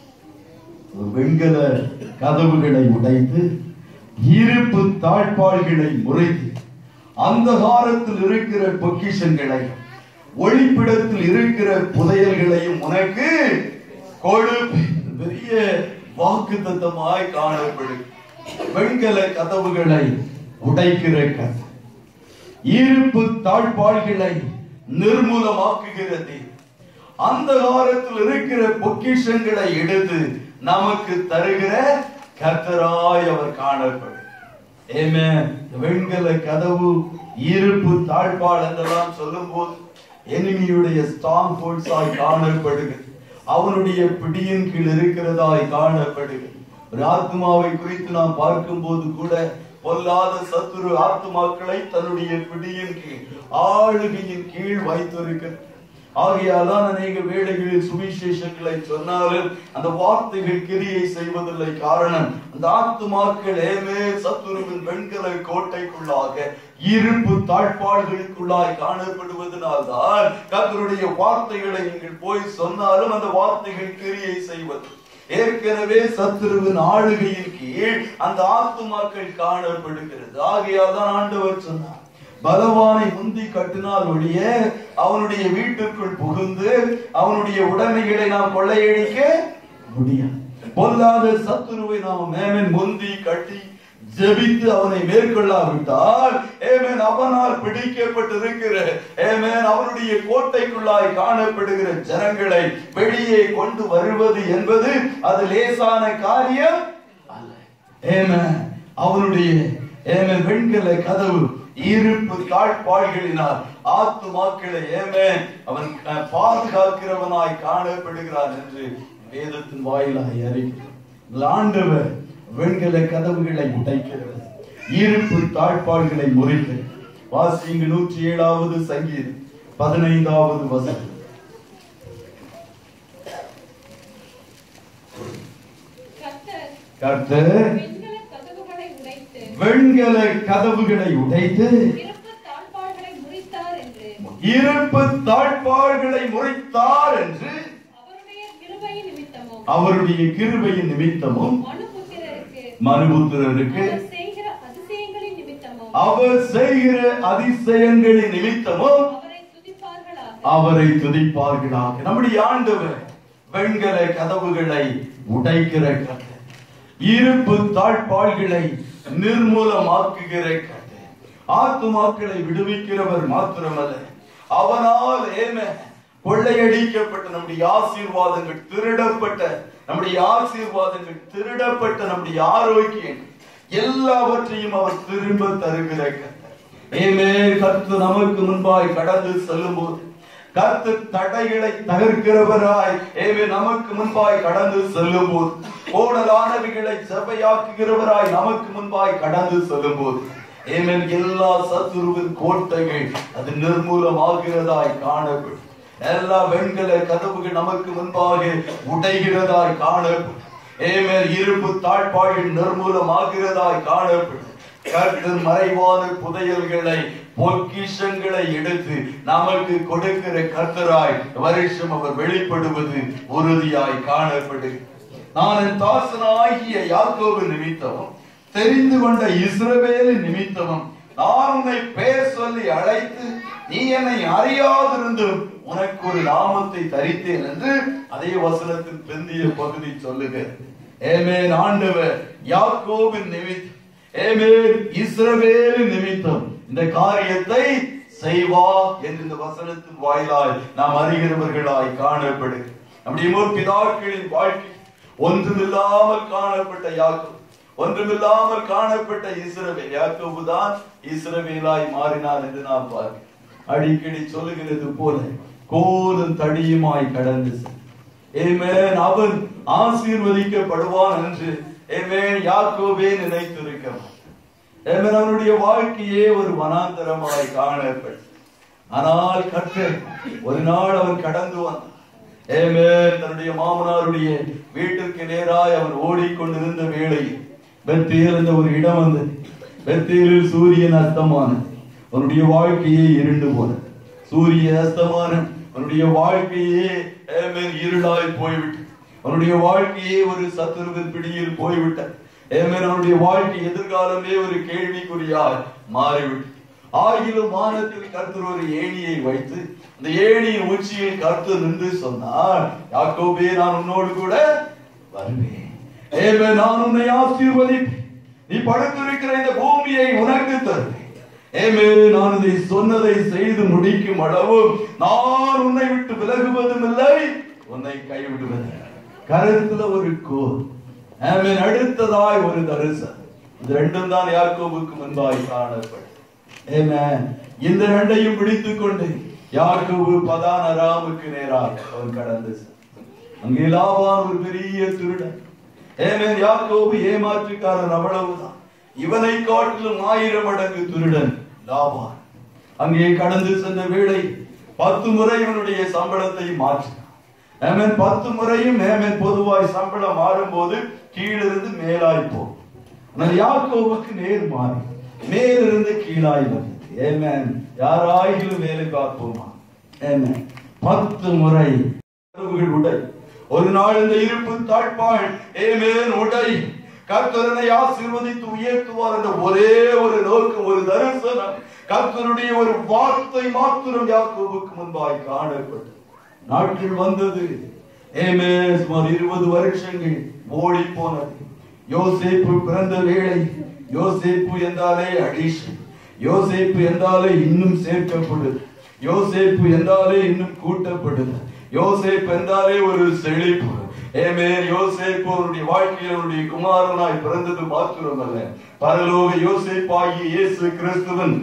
ஒரு வெண்கல கதவுகளை உடைத்து இருப்பு தாழ்பாள்களை முறைத்து அந்தகாரத்தில் இருக்கிற பொக்கிஷங்களை ஒளிப்பிடத்தில் இருக்கிற புதையல்களையும் உனக்கு கொடுப்பேன் பெரிய வாக்கு தத்தமாய் காணப்படும் வெண்கல கதவுகளை உடைக்கிற கதை இருப்பு தாழ்பாள்களை நிர்மூலமாக்குகிறது அந்த காலத்தில் இருக்கிற பொக்கிஷங்களை எடுத்து நமக்கு தருகிற கர்த்தராய் அவர் காணப்படும் ஏமே வெண்கல கதவு இருப்பு தாழ்பாள் என்றெல்லாம் சொல்லும் போது எனிமியுடைய ஸ்ட்ராங் ஆய் காணப்படுகிறது அவனுடைய பிடியின் கீழ் இருக்கிறதாய் காணப்படுகிறது ஒரு ஆத்மாவை குறித்து நாம் பார்க்கும் போது கூட பொல்லாத சத்துரு ஆத்மாக்களை தன்னுடைய பிடியின் கீழ் ஆளுகையின் கீழ் வைத்திருக்கிறது ஆகையால் தான் அநேக வேளைகளில் சுவிசேஷங்களை சொன்னாலும் அந்த வார்த்தைகள் கிரியை செய்வதில்லை காரணம் அந்த ஆத்துமாக்கள் ஏமே சத்துருவின் வெண்கல கோட்டைக்குள்ளாக இருப்பு தாழ்பாடுகளுக்குள்ளாய் காணப்படுவதனால் தான் கர்த்தருடைய வார்த்தைகளை நீங்கள் போய் சொன்னாலும் அந்த வார்த்தைகள் கிரியை செய்வது ஏற்கனவே சத்துருவின் ஆளுகையின் கீழ் அந்த ஆத்துமாக்கள் காணப்படுகிறது ஆகையால் தான் ஆண்டவர் சொன்னார் பலவானை முந்தி கட்டினால் ஒழிய அவனுடைய வீட்டுக்குள் புகுந்து அவனுடைய உடைமைகளை நாம் கொள்ளையடிக்க முடியாது பொல்லாத சத்துருவை நாம் மேமன் முந்தி கட்டி ஜெபித்து அவனை மேற்கொள்ளாவிட்டால் ஏமேன் அவனால் பிடிக்கப்பட்டிருக்கிற ஏமேன் அவனுடைய கோட்டைக்குள்ளாய் காணப்படுகிற ஜனங்களை வெளியே கொண்டு வருவது என்பது அது லேசான காரியம் அல்ல ஏமேன் அவனுடைய ஏமேன் வெண்கல கதவு இருப்பு தாழ்பாள்களினால் ஆத்துமாக்களை ஏமே அவன் அஹ், பாதுகாக்கிறவனாய் காணப்படுகிறான் என்று வேதத்தின் வாயிலாய் அறிகிறோம் ஆண்டவர் வெண்கல கதவுகளை உடைக்கிறது இருப்பு தாழ்பாள்களை முறிக்கிறது வாசிங்க நூற்றி ஏழாவது சங்கீதம் பதினைந்தாவது வசனம் கர்த்தர் கர்த்தர் வெண்கல கதவுகளை உடைத்து வெண்கல கதவுகளை உடைத்து இருப்பு தாழ்பாள்களை முறித்தார் என்று இருப்பு தாழ்பாள்களை முறித்தார் என்று அவருடைய கிருபையின் நிமித்தமும் அவருடைய கிருபையின் நிமித்தமும் மனுபுத்திரருக்கு மனுபுத்திரருக்கு அவர் செய்கிற அதிசயங்களின் நிமித்தமும் அவர் செய்கிற அதிசயங்களின் நிமித்தமும் அவரை துதிப்பார்களாக அவரை துதிப்பார்களாக நம்முடைய ஆண்டவர் வெண்கல கதவுகளை உடைக்கிற கதை இருப்பு தாழ்பாள்களை நிர்மூலமாக்குகிற கதை ஆத்துமாக்களை விடுவிக்கிறவர் மாத்திரமல்ல அவனால் ஏம கொள்ளையடிக்கப்பட்ட நம்முடைய ஆசீர்வாதங்கள் திருடப்பட்ட நம்முடைய ஆசீர்வாதங்கள் திருடப்பட்ட நம்முடைய ஆரோக்கியம் எல்லாவற்றையும் அவர் திரும்ப தருகிற கர்த்தர் ஏமே கர்த்தர் நமக்கு முன்பாய் கடந்து செல்லும் போது கர்த்தர் தடைகளை தகர்க்கிறவராய் ஏமே நமக்கு முன்பாய் கடந்து செல்லும் போது கோடலானவைகளை செவையாக்குகிறவராய் நமக்கு முன்பாய் கடந்து செல்லும் போது ஏமேன் எல்லா சத்துருவின் கோட்டைகள் அது நிர்மூலமாகிறதாய் காணப்படும் எல்லா வெண்கல கதவுகள் நமக்கு முன்பாக உடைகிறதாய் காணப்படும் ஏமேல் இருப்பு தாழ்பாடு நிர்மூலமாகிறதாய் காணப்படும் கர்த்தர் மறைவான புதையல்களை பொக்கிஷங்களை எடுத்து நமக்கு கொடுக்கிற கர்த்தராய் வருஷம் அவர் வெளிப்படுவது உறுதியாய் காணப்படுகிறது நான் என் தாசனாகிய யாக்கோபு நிமித்தமும் தெரிந்து கொண்ட இஸ்ரவேலின் நிமித்தமும் நான் உன்னை பெயர் சொல்லி அழைத்து நீ என்னை அறியாதிருந்தும் உனக்கு ஒரு நாமத்தை தரித்தேன் என்று அதே வசனத்தின் பிந்திய பகுதி சொல்லுகிறது ஏமேன் ஆண்டவர் யாக்கோபின் நிமித்தம் ஏமேன் இஸ்ரவேலின் நிமித்தம் இந்த காரியத்தை செய்வா என்று இந்த வசனத்தின் வாயிலாய் நாம் அறிகிறவர்களாய் காணப்படு நம்முடைய முற்பிதாக்களின் வாழ்க்கை ஒன்றுமில்லாமல் காணப்பட்ட யாக்கோபு ஒன்றுமில்லாமல் காணப்பட்ட இஸ்ரவேல் யாக்கோபு தான் இஸ்ரவேலாய் மாறினார் என்று நாம் பார்க்கிறோம் அடிக்கடி சொல்லுகிறது போல கோலும் தடியுமாய் கடந்து செல். ஏமேன் அவன் ஆசீர்வதிக்கப்படுவான் என்று ஏமேன் யாக்கோபே நினைத்திருக்கிறான் ஏமேன் அவனுடைய வாழ்க்கையே ஒரு வனாந்தரமாய் காணப்படும் ஆனால் கர்த்தர் ஒரு நாள் அவன் கடந்து வந்தான் ஏமேன் தன்னுடைய மாமனாருடைய வீட்டிற்கு நேராய் அவன் ஓடிக்கொண்டிருந்த வேளையில் பெத்தேல் என்ற ஒரு இடம் வந்தது பெத்தேலில் சூரியன் அஸ்தமானது அவனுடைய வாழ்க்கையே இருண்டு போனது சூரிய அஸ்தமானம் அவனுடைய வாழ்க்கையே ஏமேன் இருளாய் போய்விட்டது அவனுடைய வாழ்க்கையே ஒரு சத்துருவின் பிடியில் போய்விட்டது ஏமேன் அவனுடைய வாழ்க்கை எதிர்காலமே ஒரு கேள்விக்குறியாய் மாறிவிட்டது ஆயிலும் வானத்தில் கர்த்தர் ஒரு ஏணியை வைத்து அந்த ஏணியின் உச்சியில் கர்த்தர் நின்று சொன்னார் யாக்கோபே நான் உன்னோடு கூட வருவேன் ஏமே நான் உன்னை ஆசீர்வதிப்பேன் நீ படுத்திருக்கிற இந்த பூமியை உனக்கு தருவேன் ஏமே நான் இதை சொன்னதை செய்து முடிக்கும் அளவு நான் உன்னை விட்டு விலகுவதும் இல்லை உன்னை கைவிடுவதில்லை கருத்துல ஒரு கோர் ஆமென் அடுத்ததாய் ஒரு தரிசனம் இது ரெண்டும் தான் யாக்கோபுக்கு முன்பாய் காணப்படும் ஆமென் இந்த ரெண்டையும் பிடித்துக் கொண்டு யாக்கோபு பதான ராமுக்கு நேராக அவன் கடந்து சென்றான். அங்கே லாபான் ஒரு பெரிய திருடன் ஏமேன் யாக்கோபு ஏமாற்றுக்காரன் அவ்வளவுதான் இவனை காட்டிலும் ஆயிரம் மடங்கு திருடன் லாபான் அங்கே கடந்து சென்ற வேளை பத்து முறை இவனுடைய சம்பளத்தை மாற்றினான் ஏமேன் பத்து முறையும் ஏமேன் பொதுவாய் சம்பளம் மாறும்போது கீழிருந்து மேலாய் போகும் ஆனால் யாக்கோவுக்கு நேர் மாறி மேலிருந்து கீழாய் வந்தது ஏமேன் யாராயிலும் வேலை பார்ப்போமா ஏமேன் பத்து முறை கதவுகள் உடை ஒரு நாள் இந்த இருப்பு தாழ்பாள் ஏமேன் உடை கர்த்தரனை ஆசீர்வதித்து உயர்த்துவார் என்ற ஒரே ஒரு நோக்கம் ஒரு தரிசனம் கர்த்தருடைய ஒரு வார்த்தை மாத்திரம் யாக்கோபுக்கு முன்பாய் காணப்பட்டது நாட்கள் வந்தது ஏமே சுமார் இருபது வருஷங்கள் ஓடி போனது யோசேப்பு பிறந்த வேளை யோசேப்பு என்றாலே அடிஷன் யோசேப்பு என்றாலே இன்னும் சேர்க்கப்படுது யோசேப்பு என்றாலே இன்னும் கூட்டப்படுது யோசேப்பு என்றாலே ஒரு செழிப்பு ஏமே யோசேப்பு அவருடைய வாழ்க்கையில் அவருடைய குமாரனாய் பிறந்தது மாத்திரமல்ல பரலோக யோசேப்பாகிய இயேசு கிறிஸ்துவன்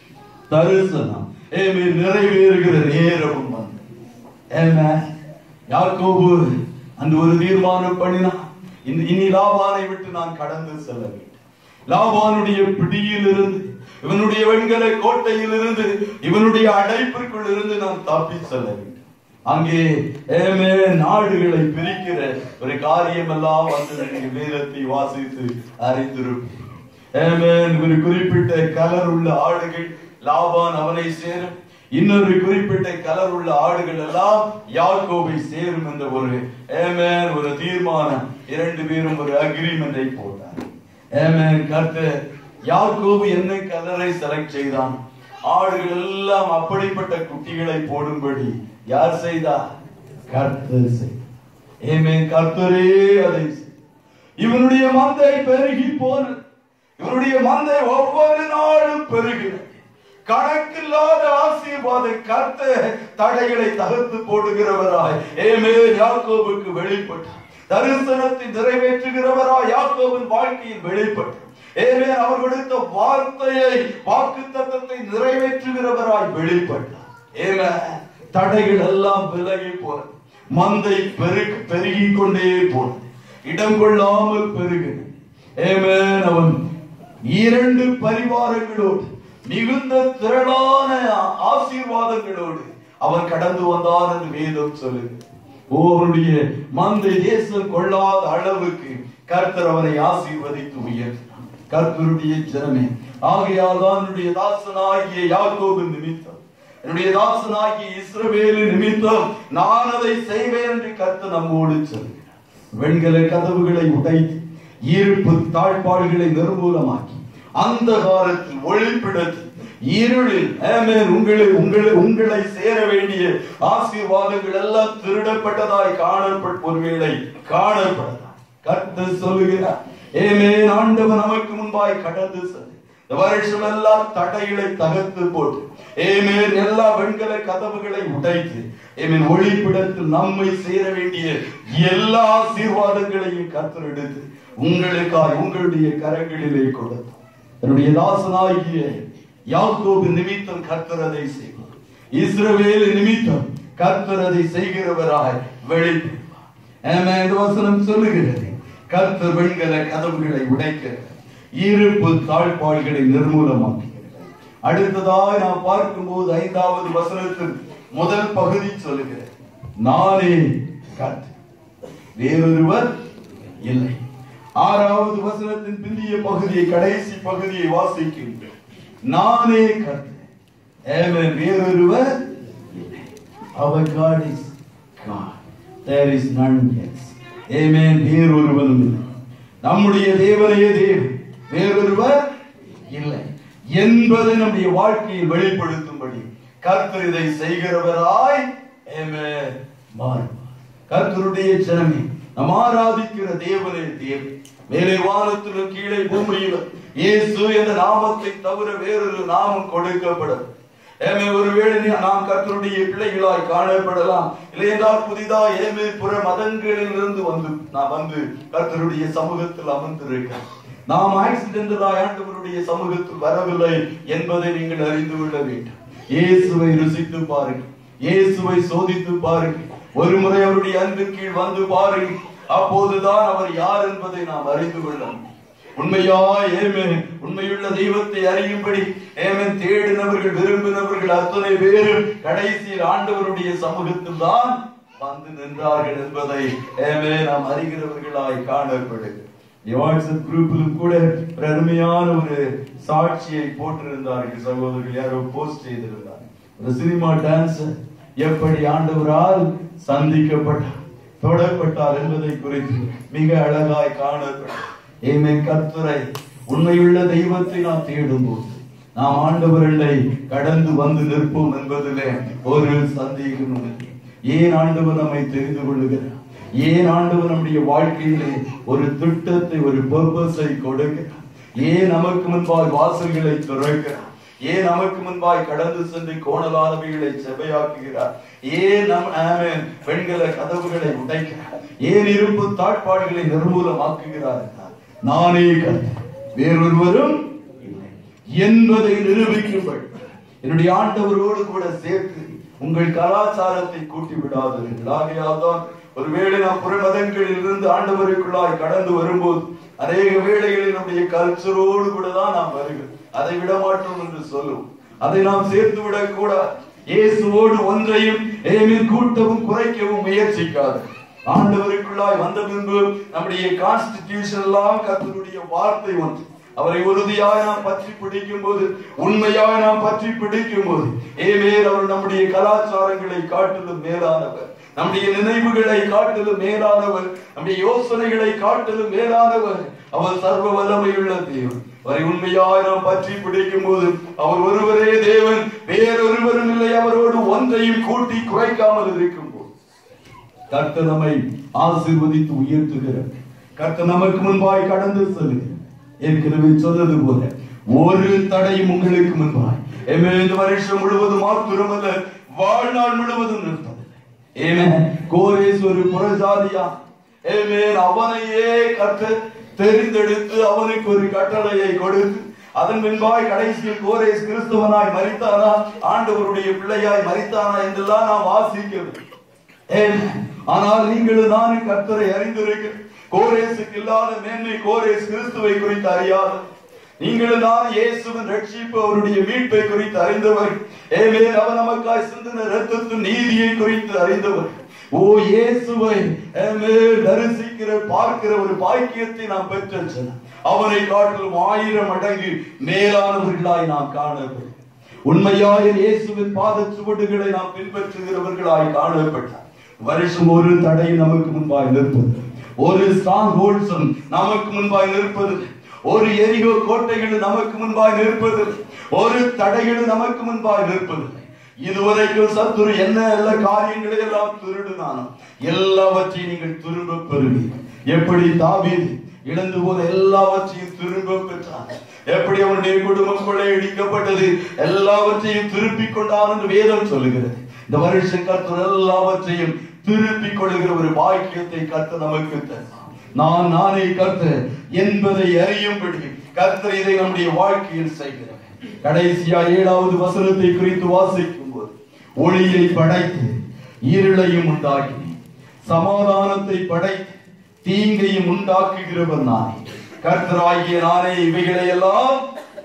தரிசனம் ஏமே நிறைவேறுகிற நேரமும் வந்து ஏமே யாக்கோபு அந்த ஒரு தீர்மானம் பண்ணினான் இந்த இனி லாபானை விட்டு நான் கடந்து செல்ல வேண்டும் லாபானுடைய பிடியில் இருந்து இவனுடைய வெண்கல கோட்டையில் இருந்து இவனுடைய அடைப்பிற்குள் இருந்து நான் தப்பி செல்ல வேண்டும் அங்கே ஏமே நாடுகளை பிரிக்கிற ஒரு காரியம் எல்லாம் வந்து நீங்க வேதத்தை வாசித்து அறிந்திருப்பீங்க ஏமேன் ஒரு குறிப்பிட்ட கலர் உள்ள ஆடுகள் லாபான் அவனை சேரும் இன்னொரு குறிப்பிட்ட கலர் உள்ள ஆடுகள் எல்லாம் யாக்கோபை சேரும் என்ற ஒரு ஏமேன் ஒரு தீர்மானம் இரண்டு பேரும் ஒரு அக்ரிமெண்டை போட்டார் ஏமேன் கர்த்தர் யாக்கோபு என்ன கலரை செலக்ட் செய்தான் ஆடுகள் எல்லாம் அப்படிப்பட்ட குட்டிகளை போடும்படி யார் செய்தார் கர்த்தர் செய்தார் ஏமேன் கர்த்தரே அதை செய்தார். இவனுடைய மந்தை பெருகி போனது இவனுடைய மந்தை ஒவ்வொரு நாளும் பெருகிறது கணக்கில்லாத ஆசீர்வாத கர்த்த தடைகளை தகர்த்து போடுகிறவராய் ஏமே யாக்கோபுக்கு வெளிப்பட்டார் தரிசனத்தை நிறைவேற்றுகிறவராய் யாக்கோபின் வாழ்க்கையில் வெளிப்பட்டார் ஏமே அவர் கொடுத்த வார்த்தையை வாக்கு தத்தத்தை நிறைவேற்றுகிறவராய் வெளிப்பட்டார் ஏமே தடைகள் எல்லாம் விலகி போனது மந்தை பெருக பெருகிக் கொண்டே போனது இடம் கொள்ளாமல் பெருகிறது ஏமேன் அவன் இரண்டு பரிவாரங்களோடு மிகுந்த திரளான ஆசீர்வாதங்களோடு அவன் கடந்து வந்தான் என்று வேதம் சொல்லுது ஓ அவனுடைய மந்தை தேசம் கொள்ளாத அளவுக்கு கர்த்தர் அவனை ஆசீர்வதித்து உயர்த்தினார் கர்த்தருடைய ஜனமே ஆகையால் தான் என்னுடைய தாசனாகிய யாக்கோபு நிமித்தம் என்னுடைய தாசனாகிய இஸ்ரவேலு நிமித்தம் நான் அதை செய்வேன் என்று கர்த்தர் நம்மோடு சொல்கிறார் வெண்கல கதவுகளை உடைத்து இருப்பு தாழ்பாடுகளை நிர்மூலமாக்கி அந்த காலத்தில் ஒளிப்பிடத்தில் இருளில் ஆமென், உங்களை உங்களை உங்களை சேர வேண்டிய ஆசீர்வாதங்கள் எல்லாம் திருடப்பட்டதாய் காணப்பட்ட ஒருவேளை காணப்படலாம் கர்த்தர் சொல்லுகிறார் ஏமேன் ஆண்டவர் நமக்கு முன்பாய் கடந்து சென்று இந்த வருஷம் எல்லாம் தடைகளை தகர்த்து போட்டு ஏமேன் எல்லா வெண்கல கதவுகளை உடைத்து ஏமேன் ஒளிப்பிடத்தில் நம்மை சேர வேண்டிய எல்லா ஆசீர்வாதங்களையும் கர்த்தர் எடுத்து உங்களுக்காய் உங்களுடைய கரங்களிலே கொடுத்தார் என்னுடைய தாசனாகிய யாக்கோபு நிமித்தம் கர்த்தர் அதை செய்வார் இஸ்ரவேல் நிமித்தம் கர்த்தர் அதை செய்கிறவராய் வெளிப்படுவார் ஆமென். இந்த வசனம் சொல்லுகிறது கர்த்தர் வெண்கல கதவுகளை உடைக்கிறார் இருப்பு தாழ்பாடுகளை நிர்மூலமாக்குகிறார் அடுத்ததாக நாம் பார்க்கும்போது ஐந்தாவது வசனத்தில் முதல் பகுதி சொல்லுகிறது நானே கர்த்தர் வேறொருவர் இல்லை ஆறாவது வசனத்தின் பிந்திய பகுதியை கடைசி பகுதியை வாசிக்கின்றோம் நானே கர்த்தர் ஆமென். வேறொருவர் இல்லை. Our God is God. There is none else. Amen. வேறொருவனும் இல்லை நம்முடைய தேவனையே தேவன் வேறொருவர் இல்லை என்பதை நம்முடைய வாழ்க்கையில் வெளிப்படுத்தும்படி கர்த்தர் இதை செய்கிறவராய் Amen. மாறுவார் கர்த்தருடைய ஜனமே நாம் ஆராதிக்கிற தேவனே தேவன் மேலே வானத்திலும் கீழே பூமியிலும் இயேசு என்ற நாமத்தை தவிர வேறொரு நாமம் கொடுக்கப்படும் ஏமே ஒருவேளை நீ- நாம் கர்த்தருடைய பிள்ளைகளாய் காணப்படலாம் இல்லையென்றால் புதிதா ஏமே புற மதங்களில் இருந்து வந்து நான் வந்து கர்த்தருடைய சமூகத்தில் அமர்ந்திருக்கிறேன் நாம் ஆக்சிடென்டலாய் ஆண்டவருடைய சமூகத்தில் வரவில்லை என்பதை நீங்கள் அறிந்து கொள்ள வேண்டும் இயேசுவை ருசித்து பாருங்கள் இயேசுவை சோதித்து பாருங்கள் ஒரு முறை அவருடைய அன்பின் கீழ் வந்து பாருங்கள் அப்போதுதான் அவர் யார் என்பதை நாம் அறிந்து கொள்ள முடியும் உண்மையா ஏமே உண்மையுள்ள தெய்வத்தை அறியும்படி ஏமன் தேடினவர்கள் விரும்பினவர்கள் அத்தனை பேரும் கடைசியில் ஆண்டவருடைய சமூகத்தில் தான் வந்து நின்றார்கள் என்பதை ஏமே நாம் அறிகிறவர்களாய் காணப்படுகிறது வாட்ஸ்அப் குரூப்பிலும் கூட ஒரு அருமையான ஒரு சாட்சியை போட்டிருந்தார்கள் சகோதரர்கள் யாரோ போஸ்ட் செய்திருந்தார்கள் ஒரு சினிமா டான்சர் எப்படி ஆண்டவரால் சந்திக்கப்பட்டார் தொடப்பட்டார் என்பதை குறித்து மிக அழகாய் காணப்பட்டார் ஏமே கர்த்தரை உண்மையுள்ள தெய்வத்தை நாம் தேடும்போது நாம் ஆண்டவர்களை கடந்து வந்து நிற்போம் என்பதிலே ஒரு சந்தேகமும் இல்லை ஏன் ஆண்டவர் நம்மை தெரிந்து கொள்ளுகிறார் ஏன் ஆண்டவர் நம்முடைய வாழ்க்கையிலே ஒரு திட்டத்தை ஒரு பர்பஸை கொடுக்கிறார் ஏன் நமக்கு முன்பாய் வாசல்களை திறக்கிறார் ஏன் நமக்கு முன்பாய் கடந்து சென்று கோணலானவைகளை செவையாக்குகிறார் ஏன் நம் ஆமென், பெண்கள கதவுகளை உடைக்கிறார் ஏன் இருப்பு தாட்பாடுகளை நிர்மூலமாக்குகிறார் என்றால், நானே கர்த்தர் வேறொருவரும் இல்லை என்பதை நிரூபிக்கும்படி என்னுடைய ஆண்டவரோடு கூட சேர்த்து உங்கள் கலாச்சாரத்தை கூட்டி விடாதீர்கள் ஆகையால் தான் ஒருவேளை நாம் புற மதங்களில் இருந்து ஆண்டவருக்குள்ளாய் கடந்து வரும்போது அநேக வேளைகளில் நம்முடைய கல்ச்சரோடு கூட தான் நாம் வருகிறோம் அதை விட மாட்டோம் என்று சொல்லும் அதை நாம் சேர்த்து விடக் கூடாது இயேசுவோடு ஒன்றையும் ஏமில் கூட்டவும் குறைக்கவும் முயற்சிக்காது ஆண்டவருக்குள்ளாய் வந்த பின்பு நம்முடைய கான்ஸ்டிடியூஷன் எல்லாம் கர்த்தருடைய வார்த்தை ஒன்று அவரை உறுதியாய் நாம் பற்றி பிடிக்கும் போது உண்மையாய் நாம் பற்றி பிடிக்கும் போது ஏமேல் அவர் நம்முடைய கலாச்சாரங்களை காட்டிலும் மேலானவர் நம்முடைய நினைவுகளை காட்டிலும் மேலானவர் நம்முடைய யோசனைகளை காட்டிலும் மேலானவர் அவர் சர்வ வல்லமையுள்ள தேவன் அவரை உண்மையாய் நாம் பற்றி பிடிக்கும் போது அவர் ஒருவரே தேவன் வேறொருவரும் இல்லை அவரோடு ஒன்றையும் கூட்டி குறைக்காமல் இருக்கும் போது கர்த்தர் நம்மை ஆசீர்வதித்து உயர்த்துகிறார் கர்த்தர் நமக்கு முன்பாய் கடந்து செல்கிறார் ஏற்கனவே சொன்னது போல ஒரு தடையும் உங்களுக்கு முன்பாய் ஏமே இந்த வருஷம் முழுவதும் மாத்திரமல்ல வாழ்நாள் முழுவதும் நிற்பதில்லை ஏமே கோரேஸ் ஒரு புறஜாதியா ஏமே அவனையே கர்த்தர் தெரிந்தெடுத்து அவனுக்கு ஒரு கட்டளையை கொடுத்து அதன் பின்பாய் கடைசியில் கோரேஸ் கிறிஸ்துவனாய் மரித்தானா ஆண்டவருடைய பிள்ளையாய் மரித்தானா என்றெல்லாம் நாம் வாசிக்கவில்லை ஏன்? ஆனால் நீங்கள் நானும் கர்த்தரை அறிந்திருக்கிறேன் கோரேசுக்கு இல்லாத மேன்மை கோரேஸ் கிறிஸ்துவை குறித்து அறியாத நீங்கள் தான் இயேசுவின் ரட்சிப்பு அவருடைய மீட்பை குறித்து அறிந்தவர் ஏமே அவர் நமக்காய் சிந்தின ரத்தத்தின் நீதியை குறித்து அறிந்தவர் ஓ இயேசுவை ஆமே, தரிசிக்கிற பார்க்கிற ஒரு பாக்கியத்தை நாம் பெற்ற ஜனம். அவரை காட்டிலும் ஆயிரம் மடங்கு மேலானவர்களாய் நாம் காணப்படும் உண்மையாய இயேசுவின் பாத சுவடுகளை நாம் பின்பற்றுகிறவர்களாய் காணப்பட்டார் வருஷம் ஒரு தடை நமக்கு முன்பாய் நிற்பது ஒரு ஸ்ட்ராங் ஹோல்ஸும் நமக்கு முன்பாய் நிற்பது ஒரு எரிகோ கோட்டைகள் நமக்கு முன்பாய் நிற்பது ஒரு தடைகள் நமக்கு முன்பாய் நிற்பது இதுவரைக்கும் சத்துரு என்ன எல்லா காரியங்களை எல்லாம் திருடுனானோ எல்லாவற்றையும் நீங்கள் திரும்ப பெறுவீர்கள் எப்படி தாவீது இழந்து போன எல்லாவற்றையும் திரும்ப பெற்றான் எப்படி அவனுடைய குடும்பம் கொள்ளையடிக்கப்பட்டது எல்லாவற்றையும் திருப்பிக் கொண்டான் என்று வேதம் சொல்லுகிறது இந்த வருஷம் கர்த்தர் எல்லாவற்றையும் திருப்பிக் கொள்ளுகிற ஒரு பாக்கியத்தை கர்த்தர் நமக்கு தருவார் நான் நானே கர்த்தர் என்பதை அறியும்படி கர்த்தர் இதை நம்முடைய வாழ்க்கையில் செய்கிறார் கடைசியா ஏழாவது வசனத்தை குறித்து வாசிக்கும் போது ஒளியை படைத்து இருளையும் உண்டாக்கி சமாதானத்தை படைத்து தீங்கையும் உண்டாக்குகிறவர் நானே கர்த்தராகிய நானே இவைகளை எல்லாம்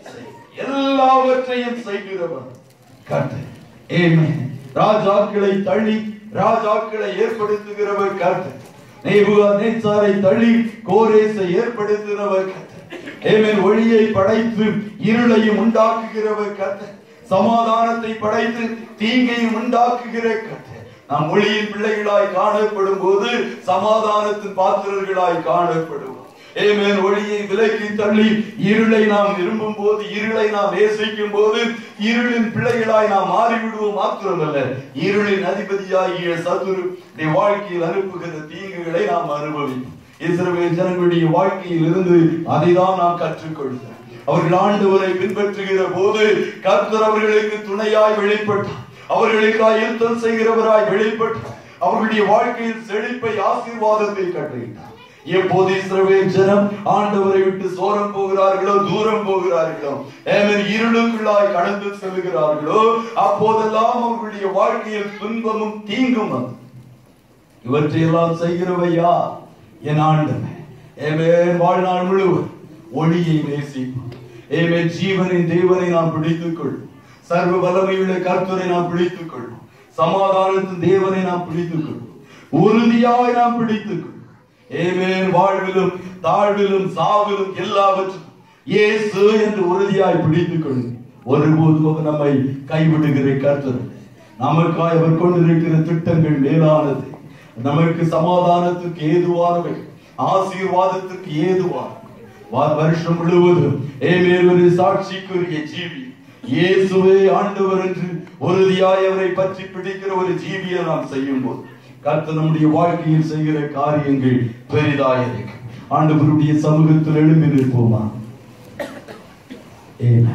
எல்லாவற்றையும் செய்கிறவர் கர்த்தர் ஆமென். ராஜாக்களை தள்ளி ராஜாக்களை ஏற்படுத்துகிறவர் கர்த்தர் நேபுகாத்நேச்சாரை தள்ளி கோரேசை ஏற்படுத்துகிறவர் கர்த்தர் ஏமேன் ஒளியை படைத்து இருளையும் உண்டாக்குகிறவர் கர்த்தர் சமாதானத்தை படைத்து தீங்கையும் உண்டாக்குகிற கர்த்தர் நாம் ஒளியின் பிள்ளைகளாய் காணப்படும் போது சமாதானத்தின் பாத்திரர்களாய் காணப்படுவோம் ஏமேன் ஒளியை விலக்கி தள்ளி இருளை நாம் விரும்பும் போது இருளை நாம் நேசிக்கும் போது இருளின் பிள்ளைகளாய் நாம் மாறிவிடுவோம் மாத்திரமல்ல இருளின் அதிபதியாகிய சதுரு வாழ்க்கையில் அனுப்புகிற தீங்குகளை நாம் அனுபவிப்போம் இஸ்ரவேல் ஜனங்களுடைய வாழ்க்கையில் இருந்து அதைதான் நாம் கற்றுக்கொள்கிறோம் அவர்கள் ஆண்டவரை பின்பற்றுகிற போது கர்த்தர் அவர்களுக்கு துணையாய் வெளிப்பட்டார் அவர்களுக்காய் யுத்தம் செய்கிறவராய் வெளிப்பட்டார் அவர்களுடைய வாழ்க்கையில் செழிப்பை ஆசீர்வாதத்தை கட்டுகிறார் எப்போது இஸ்ரவேல் ஜனம் ஆண்டவரை விட்டு சோரம் போகிறார்களோ தூரம் போகிறார்களோ ஏமன் இருளுக்குள்ளாய் கடந்து செல்கிறார்களோ அப்போதெல்லாம் அவர்களுடைய வாழ்க்கையில் துன்பமும் தீங்கும் வந்தது இவற்றையெல்லாம் செய்கிறவை யார் என் ஆண்டவன் ஏமேன் வாழ்நாள் முழுவதும் ஒளியை நேசிப்போம் ஏமேன் ஜீவனின் தேவனை நாம் பிடித்துக் கொள்வோம் சர்வ வல்லமையுள்ள கர்த்தரை நாம் பிடித்துக் கொள்வோம் சமாதானத்தின் தேவனை நாம் பிடித்துக் கொள்வோம் உறுதியாய் நாம் பிடித்துக் கொள்வோம் ஏமேன் வாழ்விலும் தாழ்விலும் சாவிலும் எல்லாவற்றும் இயேசு என்று உறுதியாய் பிடித்துக் கொள்ளும் ஒருபோதும் அவர் நம்மை கைவிடுகிற கர்த்தர் இல்லை. நமக்காய் அவர் கொண்டிருக்கிற திட்டங்கள் மேலானது நமக்கு சமாதானத்துக்கு ஏதுவானவை ஆசீர்வாதத்துக்கு ஏதுவானவை வா- வருஷம் முழுவதும் ஏமேல் ஒரு சாட்சிக்குரிய ஜீவி இயேசுவே ஆண்டவர் என்று உறுதியாய் அவரை பற்றி பிடிக்கிற ஒரு ஜீவியை நாம் செய்யும் போது கர்த்தர் நம்முடைய வாழ்க்கையில் செய்கிற காரியங்கள் பெரிதாய் இருக்கு ஆண்டவருடைய சமூகத்தில் எழும்பி நிற்போமா Amen.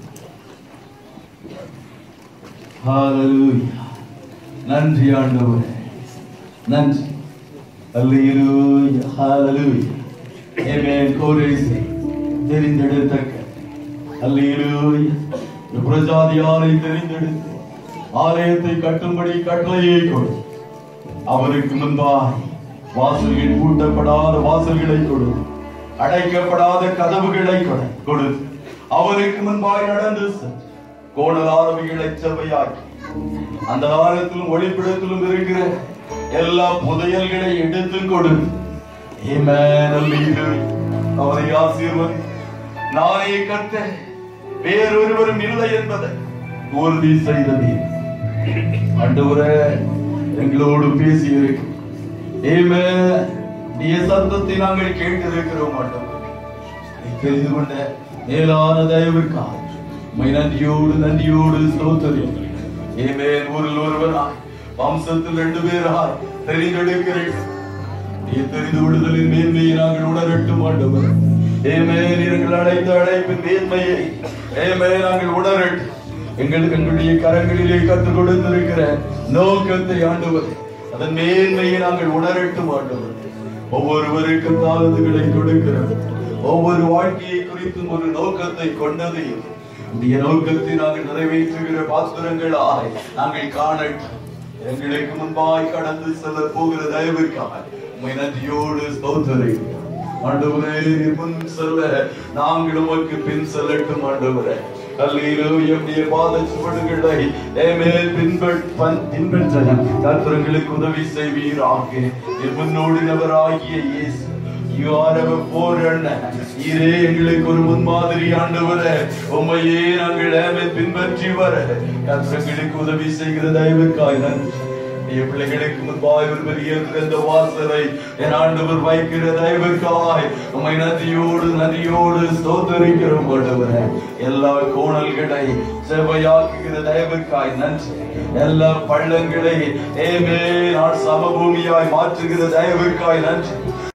Hallelujah. நன்றி ஆண்டவரே நன்றி அல்லேலூயா ஹalleluya ஆமென் கோரேசி தெரிந்தெடுத்தக்க அல்லேலூயா இந்த பிரஜாதியாரை தெரிந்தெடுத்து ஆலயத்தை கட்டும்படி கட்டளையை கொடு அவருக்கு முன்பாய் வாசல்கள் பூட்டப்படாத வாசல்களை கொடு அடைக்கப்படாத கதவுகளை கொடு கொடு அவருக்கு முன்பாய் நடந்து சென்று கோணலானவைகளை செவ்வையாக்கி அந்த காலத்திலும் ஒளிப்பிடத்திலும் இருக்கிற எல்லா புதையல்களை எடுத்து கொடு Amen. Hallelujah. அவரை ஆசீர்வதி நானே கத்த வேறொருவரும் இல்லை என்பதை உறுதி செய்தது ஆண்டவரே எங்களோடு பேசி இருக்கு ஏமே நீ சத்தத்தை நாங்கள் கேட்டிருக்கிறோம் ஆண்டவரே நீ தெரிந்து கொண்ட மேலான தயவிற்காக உம்மை நன்றியோடு நன்றியோடு ஸ்தோத்திரம் ஏமே ஊரில் ஒருவனாய் வம்சத்தில் ரெண்டு பேராய் தெரிந்தெடுக்கிறீர்கள் நீ தெரிந்து கொள்ளுதலின் மேன்மையை நாங்கள் உணரட்டும் ஆண்டவர் ஏமே நீங்கள் அழைத்த அழைப்பின் மேன்மையை ஏமே நாங்கள் உணரட்டும் எங்களுக்கு எங்களுடைய கரங்களிலே கற்றுக் கொடுத்திருக்கிற நோக்கத்தை ஆண்டவர் அதன் மேன்மையை நாங்கள் உணரட்டும் ஆண்டவர் ஒவ்வொருவருக்கும் தாளத்துகளை கொடுக்கிறோம் ஒவ்வொரு வாழ்க்கையை குறித்தும் ஒரு நோக்கத்தை கொண்டது உடைய நோக்கத்தை நாங்கள் நிறைவேற்றுகிற பாத்திரங்களாய் நாங்கள் காணட்டும் எங்களுக்கு முன்பாய் கடந்து செல்ல போகிற தயவிற்காக உம்மை நன்றியோடு ஸ்தோத்தரிக்கிறோம் ஆண்டவரே நீர் முன் செல்ல நாங்கள் உமக்கு பின் செல்லட்டும் ஆண்டவரே அல்லேலூயா உம்முடைய பாத சுவடுகளை மேல் பின்பற் பன்- பின்பற்ற கர்த்தர்களுக்கு உதவி செய்வீராக என் முன்னோடினவராகிய இயேசு You are our forerunner. நீரே எங்களுக்கு ஒரு முன்மாதிரி ஆண்டவரே உம்மையே நாங்கள் ஆமென் பின்பற்றி வர கர்த்தர்களுக்கு உதவி செய்கிற தயவுக்காய் நன்றி என் பிள்ளைகளுக்கு முன்பாய் ஒரு பெரிய திறந்த வாசலை என் ஆண்டவர் வைக்கிற தயவுக்காய் உம்மை நன்றியோடு நன்றியோடு ஸ்தோத்தரிக்கிறோம் ஆண்டவரே எல்லா கோணல்களை செவையாக்குகிற தயவுக்காய் நன்றி எல்லா பள்ளங்களை ஏமே நான் சமபூமியாய் மாற்றுகிற தயவுக்காய் நன்றி